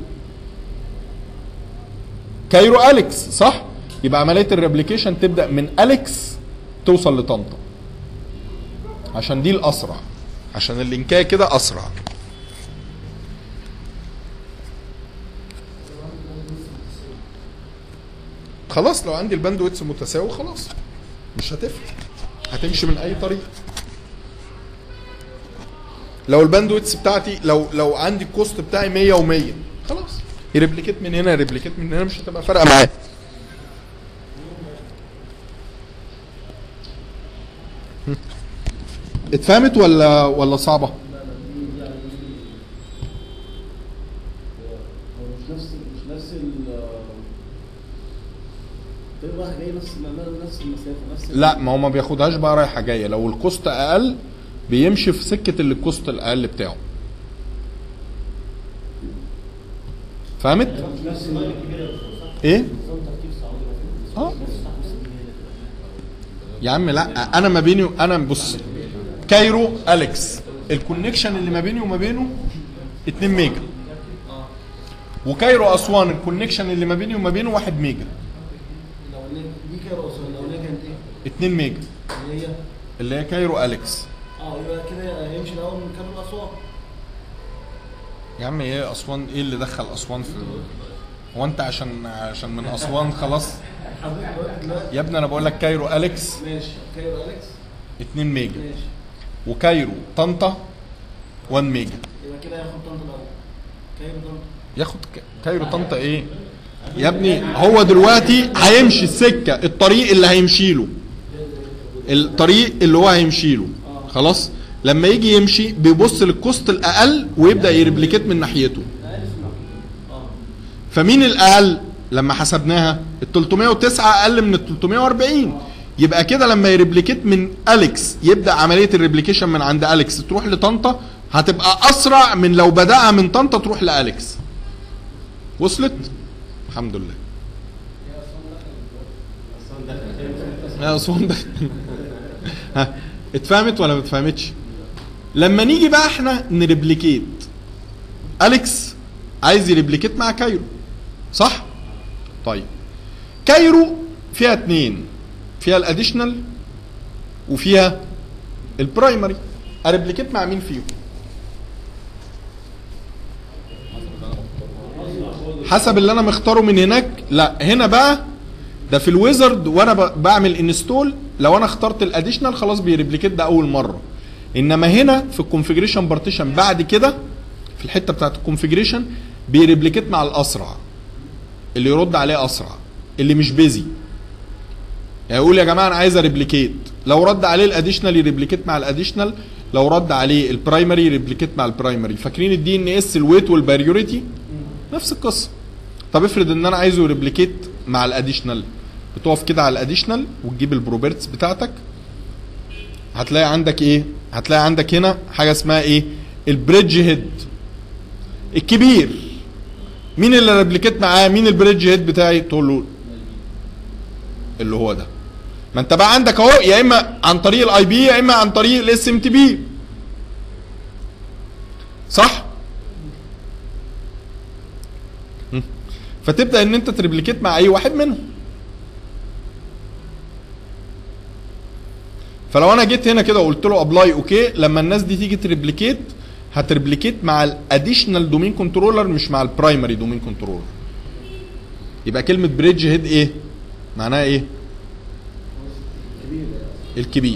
كايرو اليكس صح يبقى عمليه الريبليكيشن تبدا من اليكس توصل لطنطا عشان دي الاسرع عشان اللينكايه كده اسرع خلاص لو عندي الباند ويتس متساوي خلاص مش هتفرق هتمشي من اي طريق لو الباند ويتس بتاعتي لو لو عندي الكوست بتاعي 100 و100 خلاص يريبليكيت من هنا يريبليكيت من هنا مش هتبقى فارقه معايا هم. اتفهمت ولا ولا صعبه؟ هو مش نفس مش نفس ال طيب رايح جاي نفس ما- نفس المسافه نفس لا ما هو ما بياخدهاش بقى رايحه جايه لو الكوست اقل بيمشي في سكه اللي الكوست الاقل بتاعه فهمت؟ مش نفس ال- ايه؟ اه يا عم لا انا ما بيني انا بص كايرو اليكس الكونكشن اللي ما بيني وما بينه 2 ميجا وكايرو اسوان الكونكشن اللي ما بيني وما بينه 1 ميجا الاولانيه دي كده اصلا الاولانيه كانت ايه؟ 2 ميجا اللي هي اللي هي كايرو اليكس اه يبقى كده هيمشي الاول من كام الاسوان يا عم ايه اسوان ايه اللي دخل اسوان في هو انت عشان عشان من اسوان خلاص حضرتك دلوقتي دلوقتي يا ابني انا بقول لك كايرو اليكس ماشي كايرو اليكس 2 ميجا ماشي وكايرو طنطا 1 ميجا يبقى كده هياخد طنطا الاول كايرو طنطا ياخد ك- كايرو طنطا ايه يا ابني هو دلوقتي هيمشي السكه الطريق اللي هيمشي له الطريق اللي هو هيمشي له خلاص لما يجي يمشي بيبص للكوست الاقل ويبدا يريبليكيت من ناحيته فمين الاقل لما حسبناها ال 309 اقل من ال 340 يبقى كده لما يريبليكيت من اليكس يبدا عمليه الريبليكيشن من عند اليكس تروح لطنطا هتبقى اسرع من لو بداها من طنطا تروح لاليكس وصلت الحمد لله يا اسوان ده ها اتفهمت ولا ما اتفهمتش لما نيجي بقى احنا نريبليكيت اليكس عايز يريبليكيت مع كايرو صح طيب كايرو فيها اتنين فيها الاديشنال وفيها البرايمري اريبليكيت مع مين فيهم حسب اللي انا مختاره من هناك لا هنا بقى ده في الويزرد وانا ب- بعمل انستول لو انا اخترت الاديشنال خلاص بيريبليكيت ده اول مره انما هنا في الكونفيجريشن بارتيشن بعد كده في الحته بتاعت الكونفيجريشن بيريبليكيت مع الاسرع اللي يرد عليه اسرع اللي مش بيزي يعني يقول يا جماعه انا عايز اريبليكيت لو رد عليه الاديشنال يريبليكيت مع الاديشنال لو رد عليه البرايمري يريبليكيت مع البرايمري فاكرين الدي ان اس الويت والباريوريتي نفس القصه طب افرض ان انا عايزه يريبليكيت مع الاديشنال بتقف كده على الاديشنال وتجيب البروبرتس بتاعتك هتلاقي عندك ايه هتلاقي عندك هنا حاجه اسمها ايه البريدج هيد الكبير مين اللي ريبليكيت معاه مين البريدج هيد بتاعي تقول له اللي هو ده ما انت بقى عندك اهو يا اما عن طريق الاي بي يا اما عن طريق الاس ام تي بي صح مم. فتبدا ان انت تريبليكيت مع اي واحد منهم فلو انا جيت هنا كده وقلت له ابلاي اوكي لما الناس دي تيجي تريبليكيت هتريبليكيت مع الاديشنال دومين كنترولر مش مع البرايمري دومين كنترولر يبقى كلمه بريدج هيد ايه معناها ايه الكبير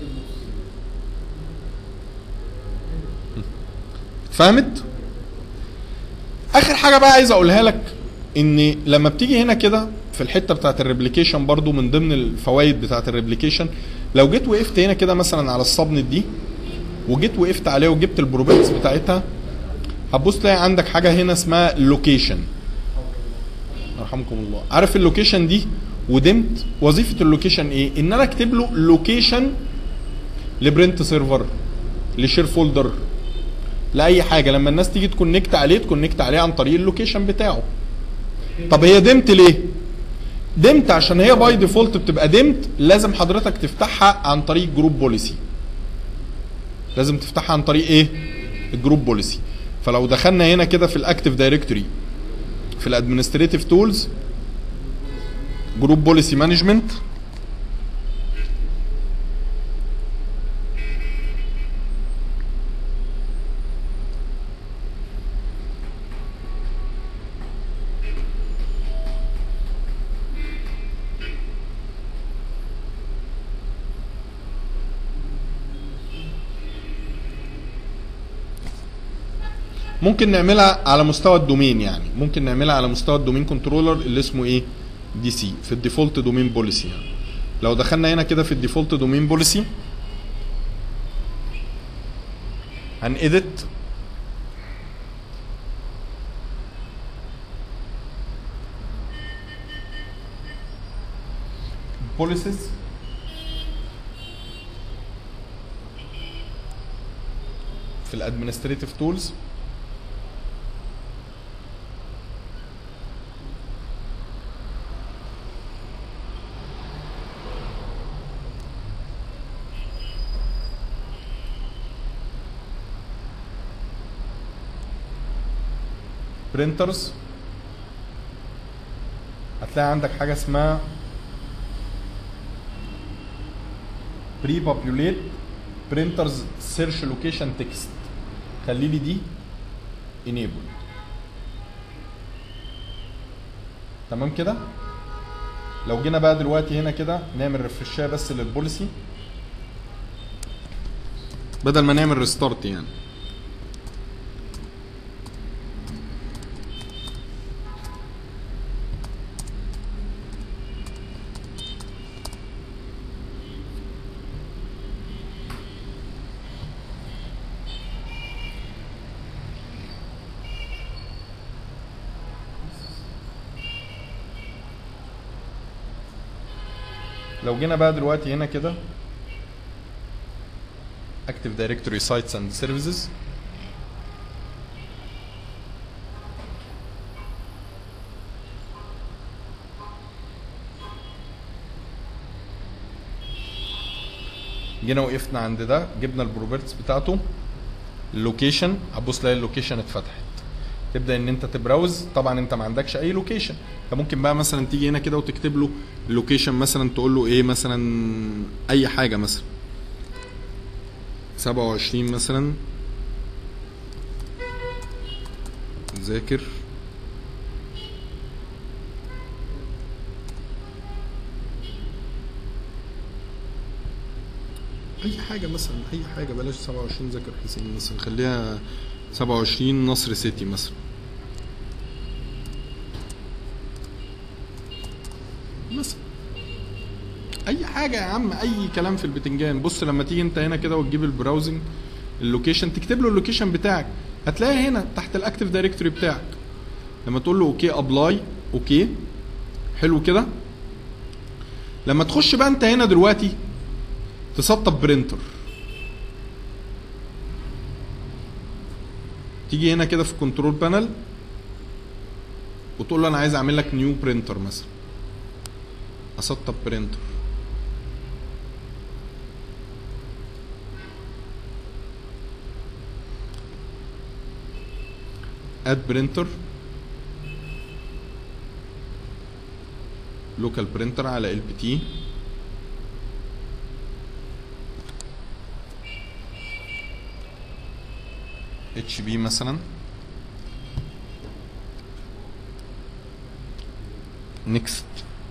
فهمت اخر حاجه بقى عايز اقولها لك ان لما بتيجي هنا كده في الحته بتاعت الريبليكيشن برضو من ضمن الفوائد بتاعت الريبليكيشن لو جيت وقفت هنا كده مثلا على الصبنة دي وجيت وقفت عليها وجبت البروبرتس بتاعتها هتبص تلاقي عندك حاجه هنا اسمها لوكيشن يرحمكم الله عارف اللوكيشن دي ودمت وظيفه اللوكيشن ايه ان انا اكتب له لوكيشن لبرنت سيرفر لشير فولدر لاي حاجه لما الناس تيجي تكونكت عليه تكونكت عليه عن طريق اللوكيشن بتاعه طب هي دمت ليه دمت عشان هي باي ديفولت بتبقى دمت لازم حضرتك تفتحها عن طريق جروب بوليسي لازم تفتحها عن طريق ايه الجروب بوليسي فلو دخلنا هنا كده في الاكتيف دايركتوري في الادمنستريتيف تولز جروب بوليسي مانجمنت ممكن نعملها على مستوى الدومين يعني ممكن نعملها على مستوى الدومين كنترولر اللي اسمه ايه دي سي في الديفولت دومين بوليسي يعني. لو دخلنا هنا كده في الديفولت دومين بوليسي هن edit policies في الادمنستريتيف تولز برينترز هتلاقي عندك حاجه اسمها بري بوبوليت برينترز سيرش لوكيشن تكست خلي لي دي انيبل تمام كده لو جينا بقى دلوقتي هنا كده نعمل ريفرشايه بس للبوليسي بدل ما نعمل ريستارت يعني لو جينا بقى دلوقتي هنا كده Active Directory Sites and Services جينا وقفنا عند ده جبنا البروبرتس بتاعته اللوكيشن هتبص تلاقي اللوكيشن اتفتحت تبدا ان انت تبراوز طبعا انت ما عندكش اي لوكيشن فممكن بقى مثلا تيجي هنا كده وتكتب له اللوكيشن مثلا تقول له ايه مثلا اي حاجه مثلا 27 مثلا ذاكر اي حاجه مثلا اي حاجه بلاش 27 ذاكر حسين مثلا خليها 27 نصر سيتي مثلا مثلا اي حاجه يا عم اي كلام في البتنجان بص لما تيجي انت هنا كده وتجيب البراوزنج اللوكيشن تكتب له اللوكيشن بتاعك هتلاقي هنا تحت الاكتيف دايركتوري بتاعك لما تقول له اوكي ابلاي اوكي حلو كده لما تخش بقى انت هنا دلوقتي تسطب برينتر تيجي هنا كده في كنترول بانل وتقول له انا عايز اعمل لك نيو برينتر مثلا اسطب برينتر اد برينتر لوكال برينتر على ال بي تي اتش بي مثلا نيكست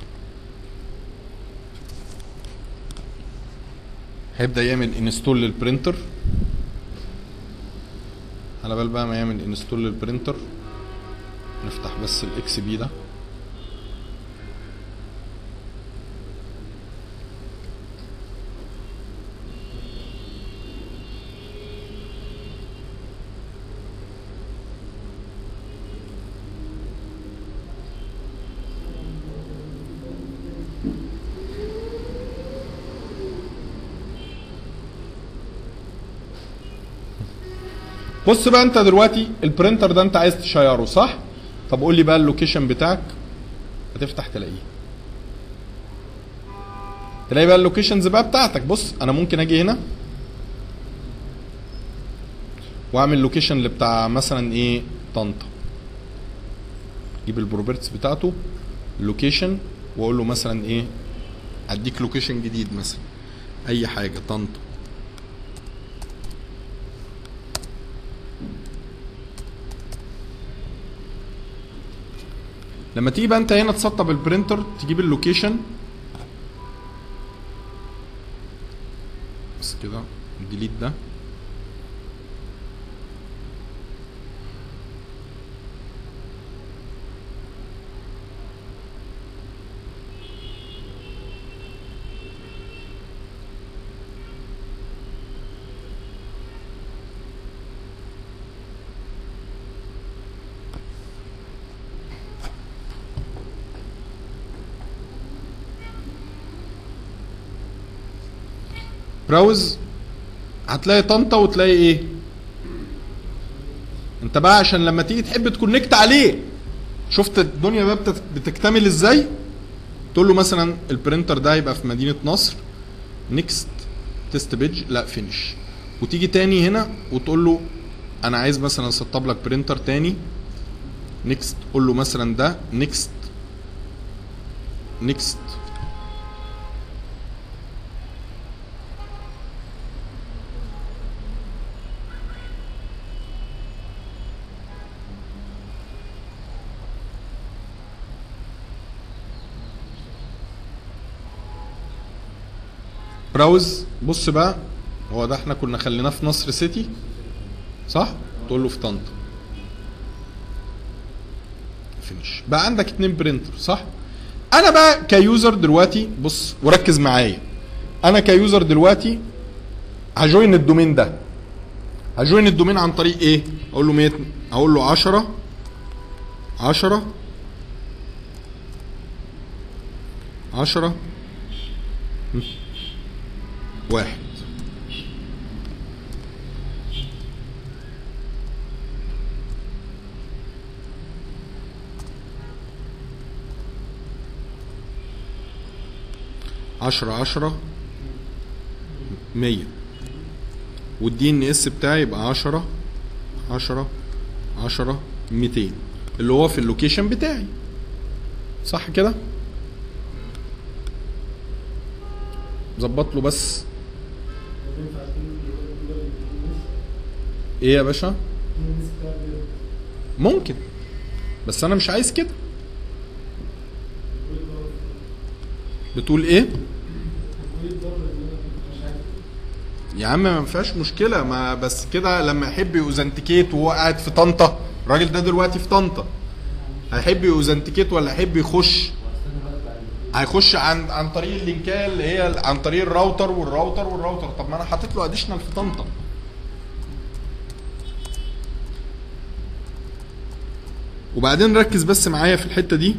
هيبدا يعمل انستول للبرينتر على بال بقى ما يعمل انستول للبرينتر نفتح بس الاكس بي ده بص بقى انت دلوقتي البرينتر ده انت عايز تشيره صح طب قول لي بقى اللوكيشن بتاعك هتفتح تلاقيه تلاقي بقى اللوكيشنز بقى بتاعتك بص انا ممكن اجي هنا واعمل لوكيشن اللي بتاع مثلا ايه طنطا اجيب البروبرتس بتاعته لوكيشن واقول له مثلا ايه اديك لوكيشن جديد مثلا اي حاجه طنطا لما تيجي بقى انت هنا تسطب البرينتر تجيب اللوكيشن بس كده ديليت ده براوز هتلاقي طنطا وتلاقي ايه انت بقى عشان لما تيجي تحب تكونكت عليه شفت الدنيا بقى بتت- بتكتمل ازاي تقول له مثلا البرينتر ده هيبقى في مدينه نصر نيكست تيست بيج لا فينش وتيجي تاني هنا وتقول له انا عايز مثلا اسطب لك برينتر تاني نيكست قول له مثلا ده نيكست نيكست براوز بص بقى هو ده احنا كنا خليناه في نصر سيتي صح تقول له في طنطا فينش بقى عندك اتنين برينتر صح انا بقى كيوزر دلوقتي بص وركز معايا انا كيوزر دلوقتي هجوين الدومين ده هجوين الدومين عن طريق ايه اقول له 100 اقول له 10 10 10 واحد عشرة عشرة مية والدي ان اس بتاعي يبقى عشرة عشرة عشرة ميتين اللي هو في اللوكيشن بتاعي صح كده ظبط له بس ايه يا باشا ممكن بس انا مش عايز كده بتقول ايه يا عم ما فيهاش مشكله ما بس كده لما يحب يوزنتيكيت وهو قاعد في طنطا الراجل ده دلوقتي في طنطا هيحب يوزنتيكيت ولا يحب يخش هيخش عن عن طريق اللينكايه اللي هي عن طريق الراوتر والراوتر والراوتر طب ما انا حاطط له اديشنال في طنطا وبعدين ركز بس معايا في الحته دي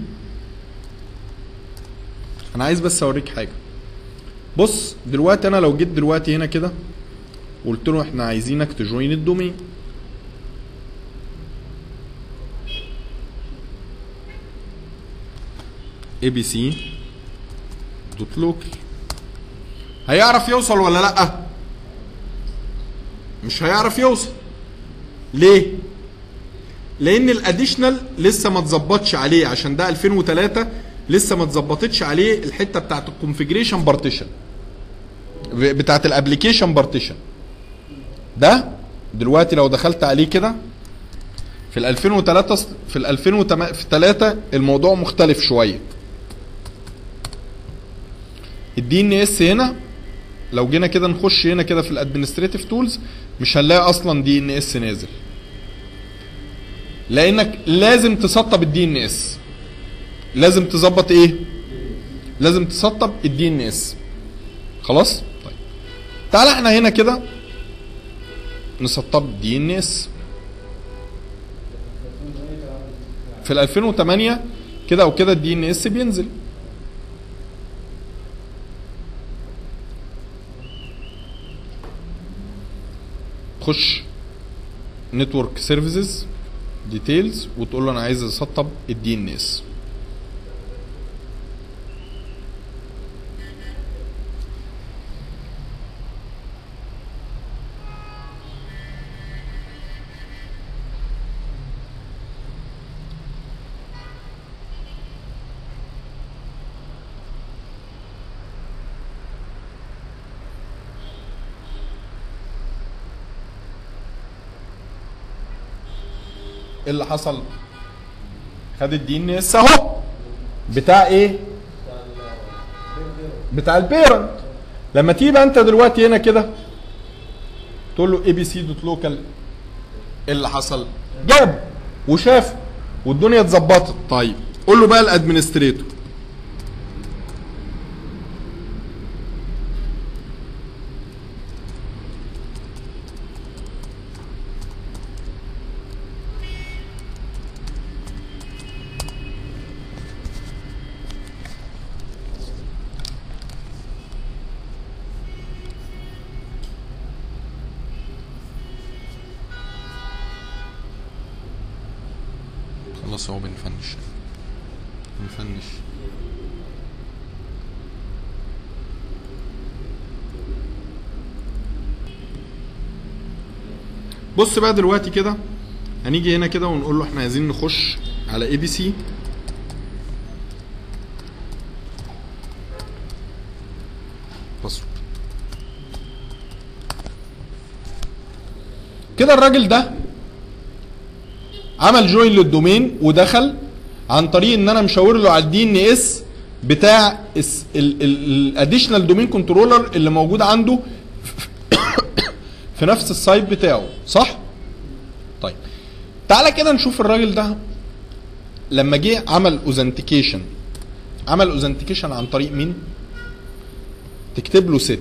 انا عايز بس اوريك حاجه بص دلوقتي انا لو جيت دلوقتي هنا كده قلت له احنا عايزينك تجوين الدومين اي بي سي دوت لوكال هيعرف يوصل ولا لا مش هيعرف يوصل ليه لان الاديشنال لسه ما اتظبطش عليه عشان ده 2003 لسه ما اتظبطتش عليه الحته بتاعت الكونفيجريشن بارتيشن بتاعت الابلكيشن بارتيشن ده دلوقتي لو دخلت عليه كده في ال 2003 في ال 2003 الموضوع مختلف شويه الدي ان اس هنا لو جينا كده نخش هنا كده في الادمنستريتيف تولز مش هنلاقي اصلا دي ان اس نازل لانك لازم تسطب الدي ان اس لازم تظبط ايه لازم تسطب الدي ان اس خلاص طيب تعال احنا هنا كده نسطب دي ان اس في ال 2008 كده او كده الدي ان اس بينزل تخش نتورك سيرفيسز ديتيلز وتقول له انا عايز اسطب الدي ان اس ايه اللي حصل خد الدي ان اس اهو بتاع ايه بتاع البيرنت لما تيجي بقى انت دلوقتي هنا كده تقول له اي بي سي دوت لوكال ايه اللي حصل جاب وشاف والدنيا اتظبطت طيب قول له بقى الادمنستريتور خلاص هو بنفنش بنفنش بص بقى دلوقتي كده هنيجي هنا كده ونقول له احنا عايزين نخش على اي بي سي باسورد كده الراجل ده عمل جوين للدومين ودخل عن طريق ان انا مشاور له على الدي ان اس بتاع الاديشنال دومين كنترولر اللي موجود عنده في نفس السايت بتاعه صح؟ طيب تعالى كده نشوف الراجل ده لما جه عمل اوزنتيكيشن عمل اوزنتيكيشن عن طريق مين؟ تكتب له ست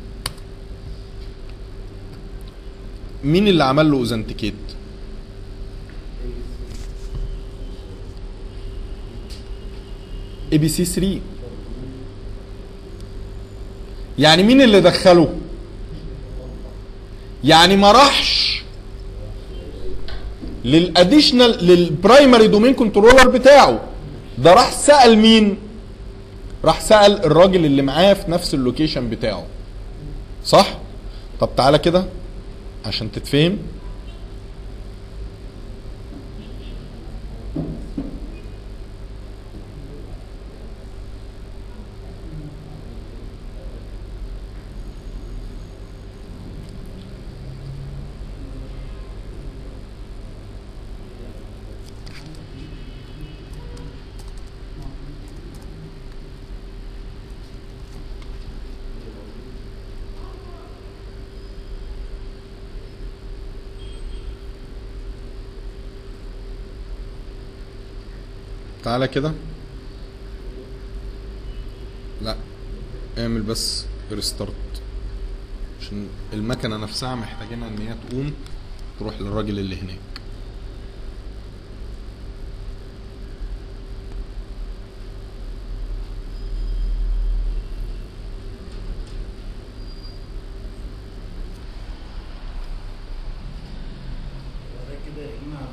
مين اللي عمل له اوزنتيكيت؟ اي بي سي 3 يعني مين اللي دخله يعني ما راحش للاديشنال للبرايمري دومين كنترولر بتاعه ده راح سال مين راح سال الراجل اللي معاه في نفس اللوكيشن بتاعه صح طب تعالى كده عشان تتفهم تعالى كده لا اعمل بس ريستارت عشان المكنه نفسها محتاجينها ان هي تقوم تروح للراجل اللي هناك ده كده يا اما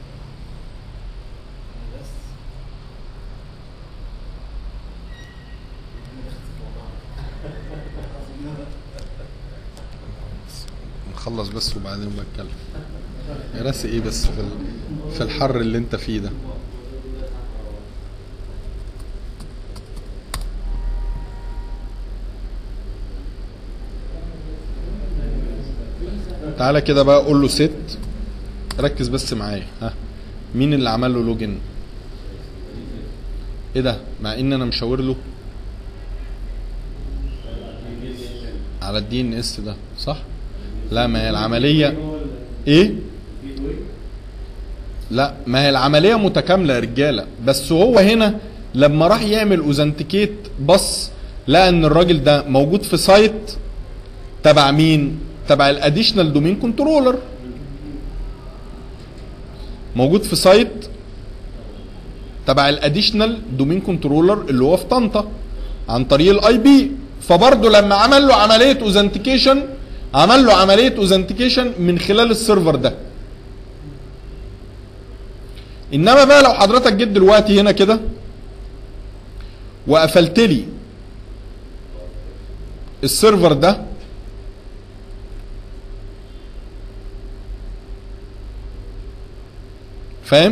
بس أنا دخلت في موضوعنا. نخلص بس وبعدين بتكلم يا راسي ايه بس في ال- في الحر اللي انت فيه ده تعالى كده بقى قول له ست ركز بس معايا ها مين اللي عمل له لوجن ايه ده مع ان انا مشاور له على الدي ان اس ده صح لا ما هي العمليه ايه لا ما هي العمليه متكامله يا رجاله بس هو هنا لما راح يعمل اوزنتيكيت بص لقى ان الراجل ده موجود في سايت تبع مين تبع الاديشنال دومين كنترولر موجود في سايت تبع الاديشنال دومين كنترولر اللي هو في طنطا عن طريق الاي بي فبرضه لما عمل له عمليه اوزنتيكيشن عمل له عمليه اوزنتيكيشن من خلال السيرفر ده انما بقى لو حضرتك جيت دلوقتي هنا كده وقفلت لي السيرفر ده فاهم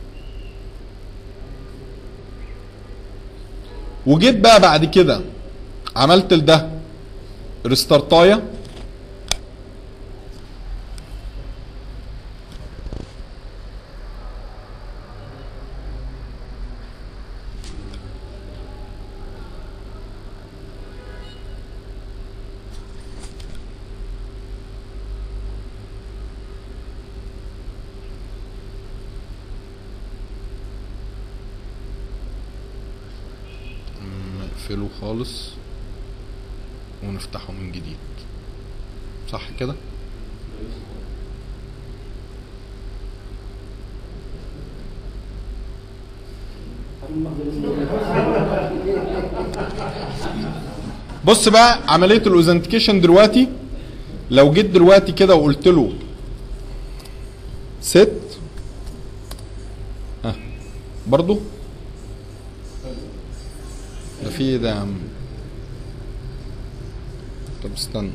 وجيت بقى بعد كده عملت لده ريستارتايه نقفله خالص ونفتحه من جديد صح كده بص بقى عمليه الاوثنتيكيشن دلوقتي لو جيت دلوقتي كده وقلت له ست اه برضو ده في ايه ده يا عم طب استنى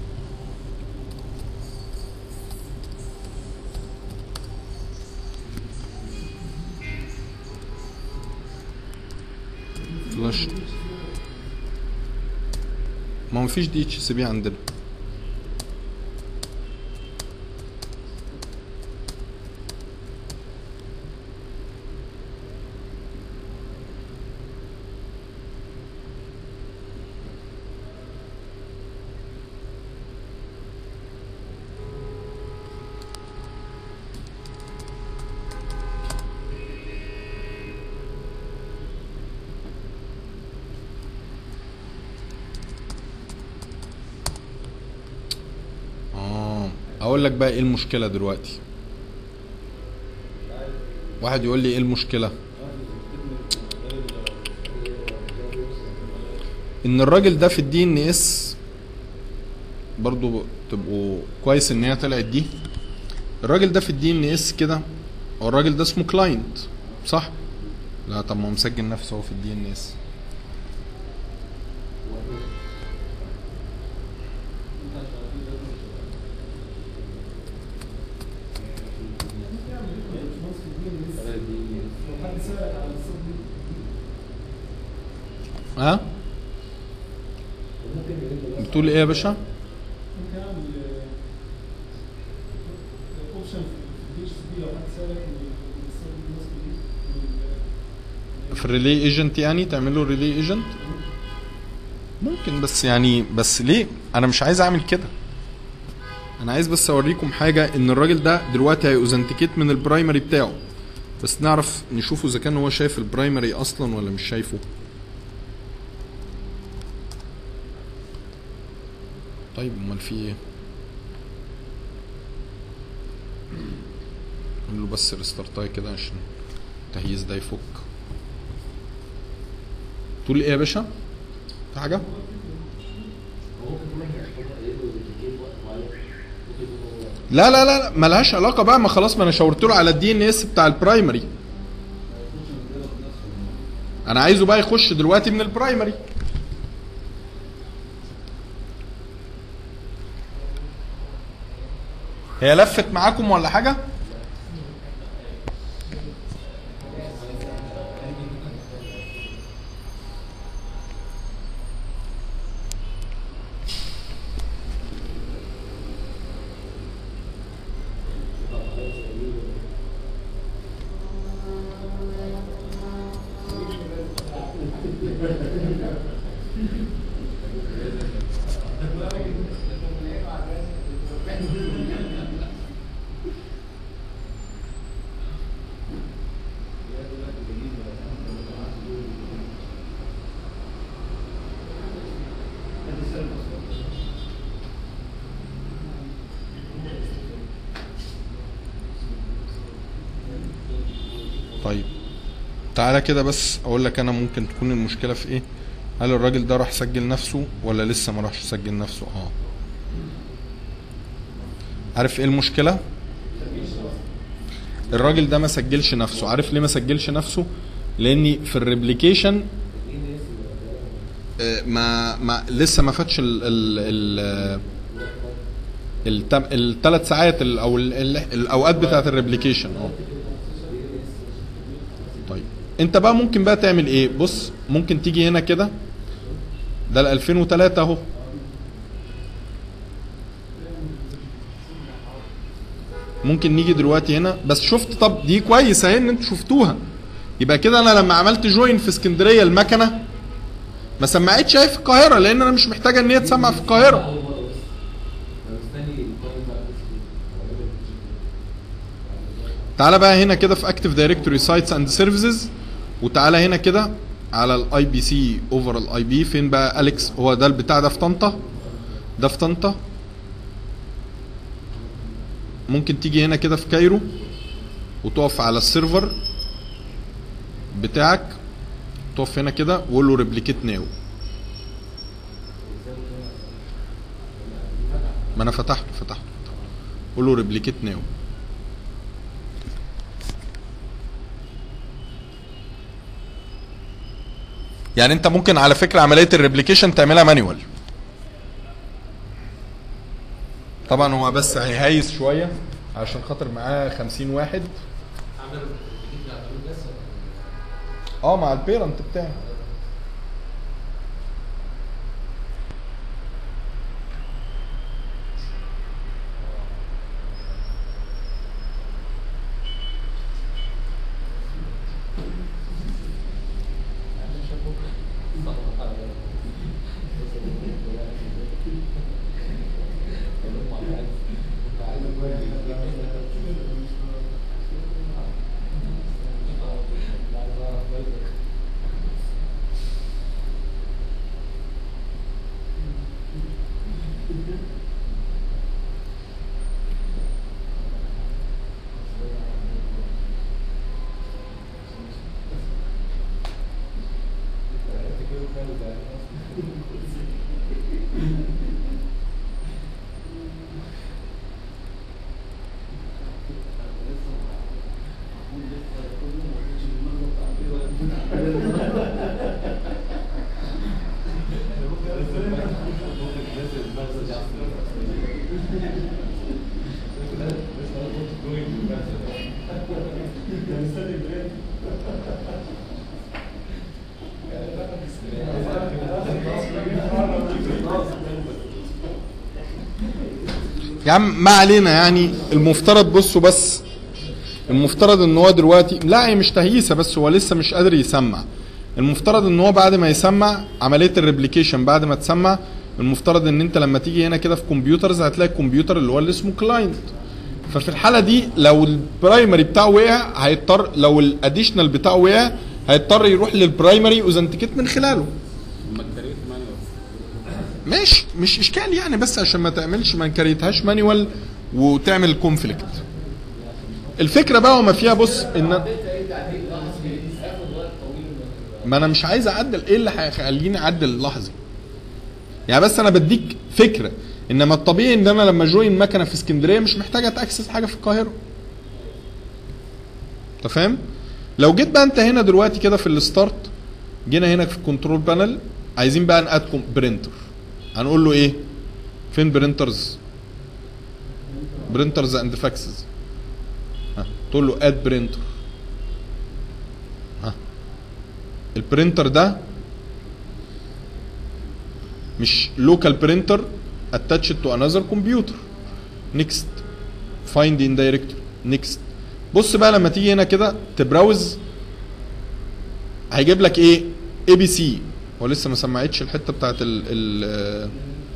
فلاش ما هو مفيش دي اتش سي بي عندنا اه اقول لك بقى ايه المشكله دلوقتي واحد يقول لي ايه المشكله ان الراجل ده في الدي ان اس برضو تبقوا كويس ان هي طلعت دي الراجل ده في الدي ان اس كده هو الراجل ده اسمه كلاينت صح لا طب ما هو مسجل نفسه هو في الدي ان اس ها بتقول ايه يا باشا ممكن اعمل اوبشن في الدي اتش سي بي لو حد سالك بنستخدم الناس دي في الريلي ايجنت يعني تعمل له ريلي ايجنت ممكن بس يعني بس ليه انا مش عايز اعمل كده انا عايز بس اوريكم حاجه ان الراجل ده دلوقتي هيوزنتيكيت من البرايمري بتاعه بس نعرف نشوفه اذا كان هو شايف البرايمري اصلا ولا مش شايفه طيب امال في ايه نعمل له بس ريستارتاي كده عشان التهييس ده يفك تقول ايه يا باشا في حاجه لا لا لا لا ملهاش علاقه بقى ما خلاص ما انا شاورت له على الدي ان اس بتاع البرايمري انا عايزه بقى يخش دلوقتي من البرايمري هي لفت معاكم ولا حاجه طيب تعالى كده بس اقول لك انا ممكن تكون المشكله في ايه هل الراجل ده راح سجل نفسه ولا لسه ما راحش سجل نفسه اه عارف ايه المشكله الراجل ده ما سجلش نفسه عارف ليه ما سجلش نفسه لاني في الريبليكيشن آه، ما ما لسه ما فاتش ال ال ال الثلاث ساعات ال- او ال- ال- الاوقات بتاعت الريبليكيشن اه طيب انت بقى ممكن بقى تعمل ايه بص ممكن تيجي هنا كده ده ال 2003 اهو ممكن نيجي دلوقتي هنا بس شفت طب دي كويس اهي ان انتوا شفتوها يبقى كده انا لما عملت جوين في اسكندريه المكنه ما سمعتش اهي في القاهره لان انا مش محتاجه ان هي تسمع في القاهره تعالى بقى هنا كده في اكتف دايركتوري سايتس اند سيرفيسز وتعالى هنا كده على الاي بي سي اوفر الاي بي فين بقى اليكس هو ده البتاع ده في طنطا ده في طنطا ممكن تيجي هنا كده في كايرو وتقف على السيرفر بتاعك تقف هنا كده وقول له ريبليكيت ناو ما انا فتحته فتحته قول له ريبليكيت ناو يعني انت ممكن على فكره عمليه الريبليكيشن تعملها مانيوال طبعا هو بس هيهيس شويه عشان خاطر معاه 50 واحد عامل بتجيب العمليه بس اه مع البيرنت بتاعي يا عم ما علينا يعني المفترض بصوا بس المفترض ان هو دلوقتي لا هي مش تهييسه بس هو لسه مش قادر يسمع المفترض ان هو بعد ما يسمع عمليه الريبليكيشن بعد ما تسمع المفترض ان انت لما تيجي هنا كده في كمبيوترز هتلاقي الكمبيوتر اللي هو اللي اسمه كلاينت ففي الحاله دي لو البرايمري بتاعه وقع هيضطر لو الاديشنال بتاعه وقع هيضطر يروح للبرايمري اوزنتيكيت من خلاله ماشي مش اشكال يعني بس عشان ما تعملش ما نكريتهاش مانيوال وتعمل كونفليكت الفكره بقى وما فيها بص ان ما انا مش عايز اعدل ايه اللي هيخليني اعدل لحظي يعني بس انا بديك فكره انما الطبيعي ان انا لما جوين مكنه في اسكندريه مش محتاج اتاكسس حاجه في القاهره انت فاهم لو جيت بقى انت هنا دلوقتي كده في الستارت جينا هنا في الكنترول بانل عايزين بقى نقاد برينتر هنقول له ايه فين برينترز برينترز اند فاكسز ها تقول له اد برينتر ها البرينتر ده مش لوكال برينتر attached to another computer next find in directory next بص بقى لما تيجي هنا كده تبراوز هيجيب لك ايه اي بي سي هو لسه ما سمعتش الحته بتاعت ال ال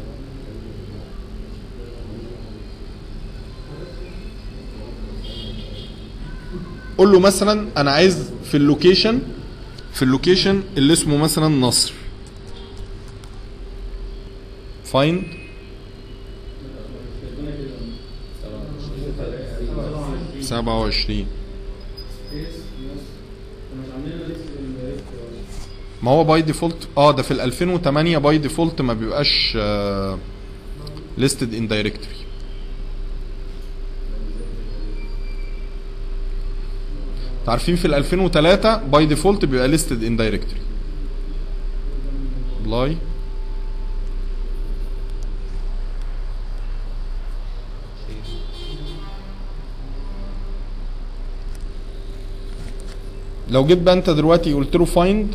قول له مثلا انا عايز في اللوكيشن في اللوكيشن اللي اسمه مثلا نصر فايند سبعة وعشرين ما هو باي ديفولت اه ده في ال 2008 باي ديفولت ما بيبقاش ليستد ان دايركتوري عارفين في ال 2003 باي ديفولت بيبقى ليستد ان دايركتوري لاي لو جيت بقى انت دلوقتي قلت له فايند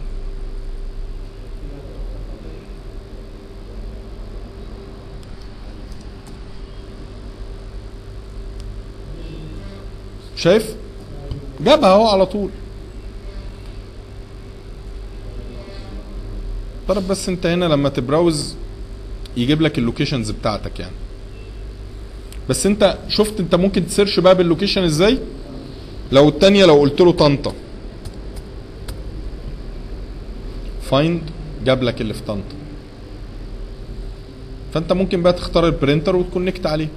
شايف جابها اهو على طول طرف بس انت هنا لما تبراوز يجيب لك اللوكيشنز بتاعتك يعني بس انت شفت انت ممكن تسيرش بقى باللوكيشن ازاي لو التانية لو قلت له طنطا فايند جاب لك اللي في طنطا فانت ممكن بقى تختار البرينتر وتكونكت عليه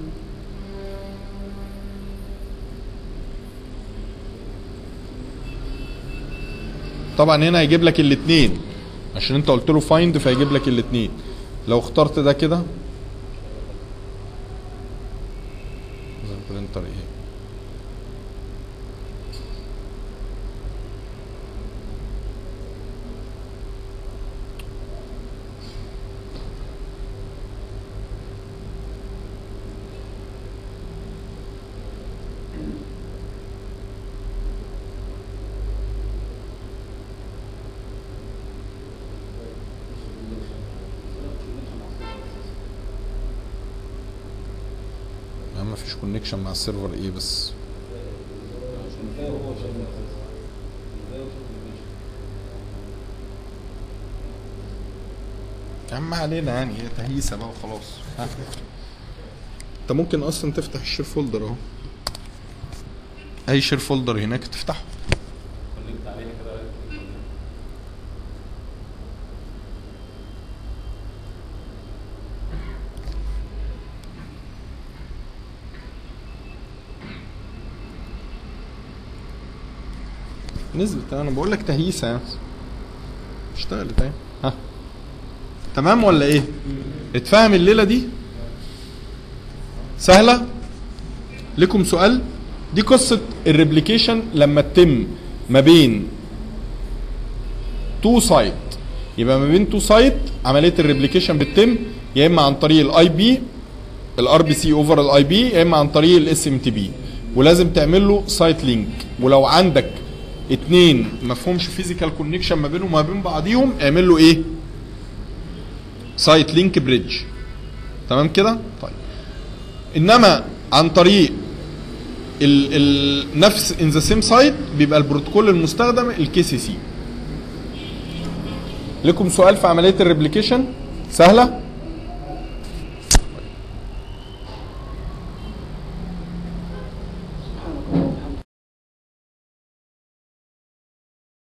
طبعا هنا هيجيب لك الاثنين عشان انت قلت له فايند فهيجيب لك الاثنين لو اخترت ده كده البرينتر ايه ما ما فيش كونكشن مع السيرفر ايه بس عشان كده هو شغال اساسا ازاي وصلت للماشي يا عم ما علينا يعني هي تهيسه بقى وخلاص ها. انت ممكن اصلا تفتح الشير فولدر اهو اي شير فولدر هناك تفتحه كونكت عليها كده نزلت انا بقول لك تهيسه يعني اشتغلت اهي ها تمام ولا ايه اتفهم الليله دي سهله لكم سؤال دي قصه الريبليكيشن لما تتم ما بين تو سايت يبقى ما بين تو سايت عمليه الريبليكيشن بتتم يا اما عن طريق الاي بي الار بي سي اوفر الاي بي يا اما عن طريق الاس ام تي بي ولازم تعمل له سايت لينك ولو عندك اتنين ما فيهمش فيزيكال كونكشن ما بينهم وما بين بعضيهم اعمل له ايه سايت لينك بريدج تمام كده طيب انما عن طريق ال ال نفس ان ذا سيم سايت بيبقى البروتوكول المستخدم الكي سي سي لكم سؤال في عمليه الريبليكيشن سهله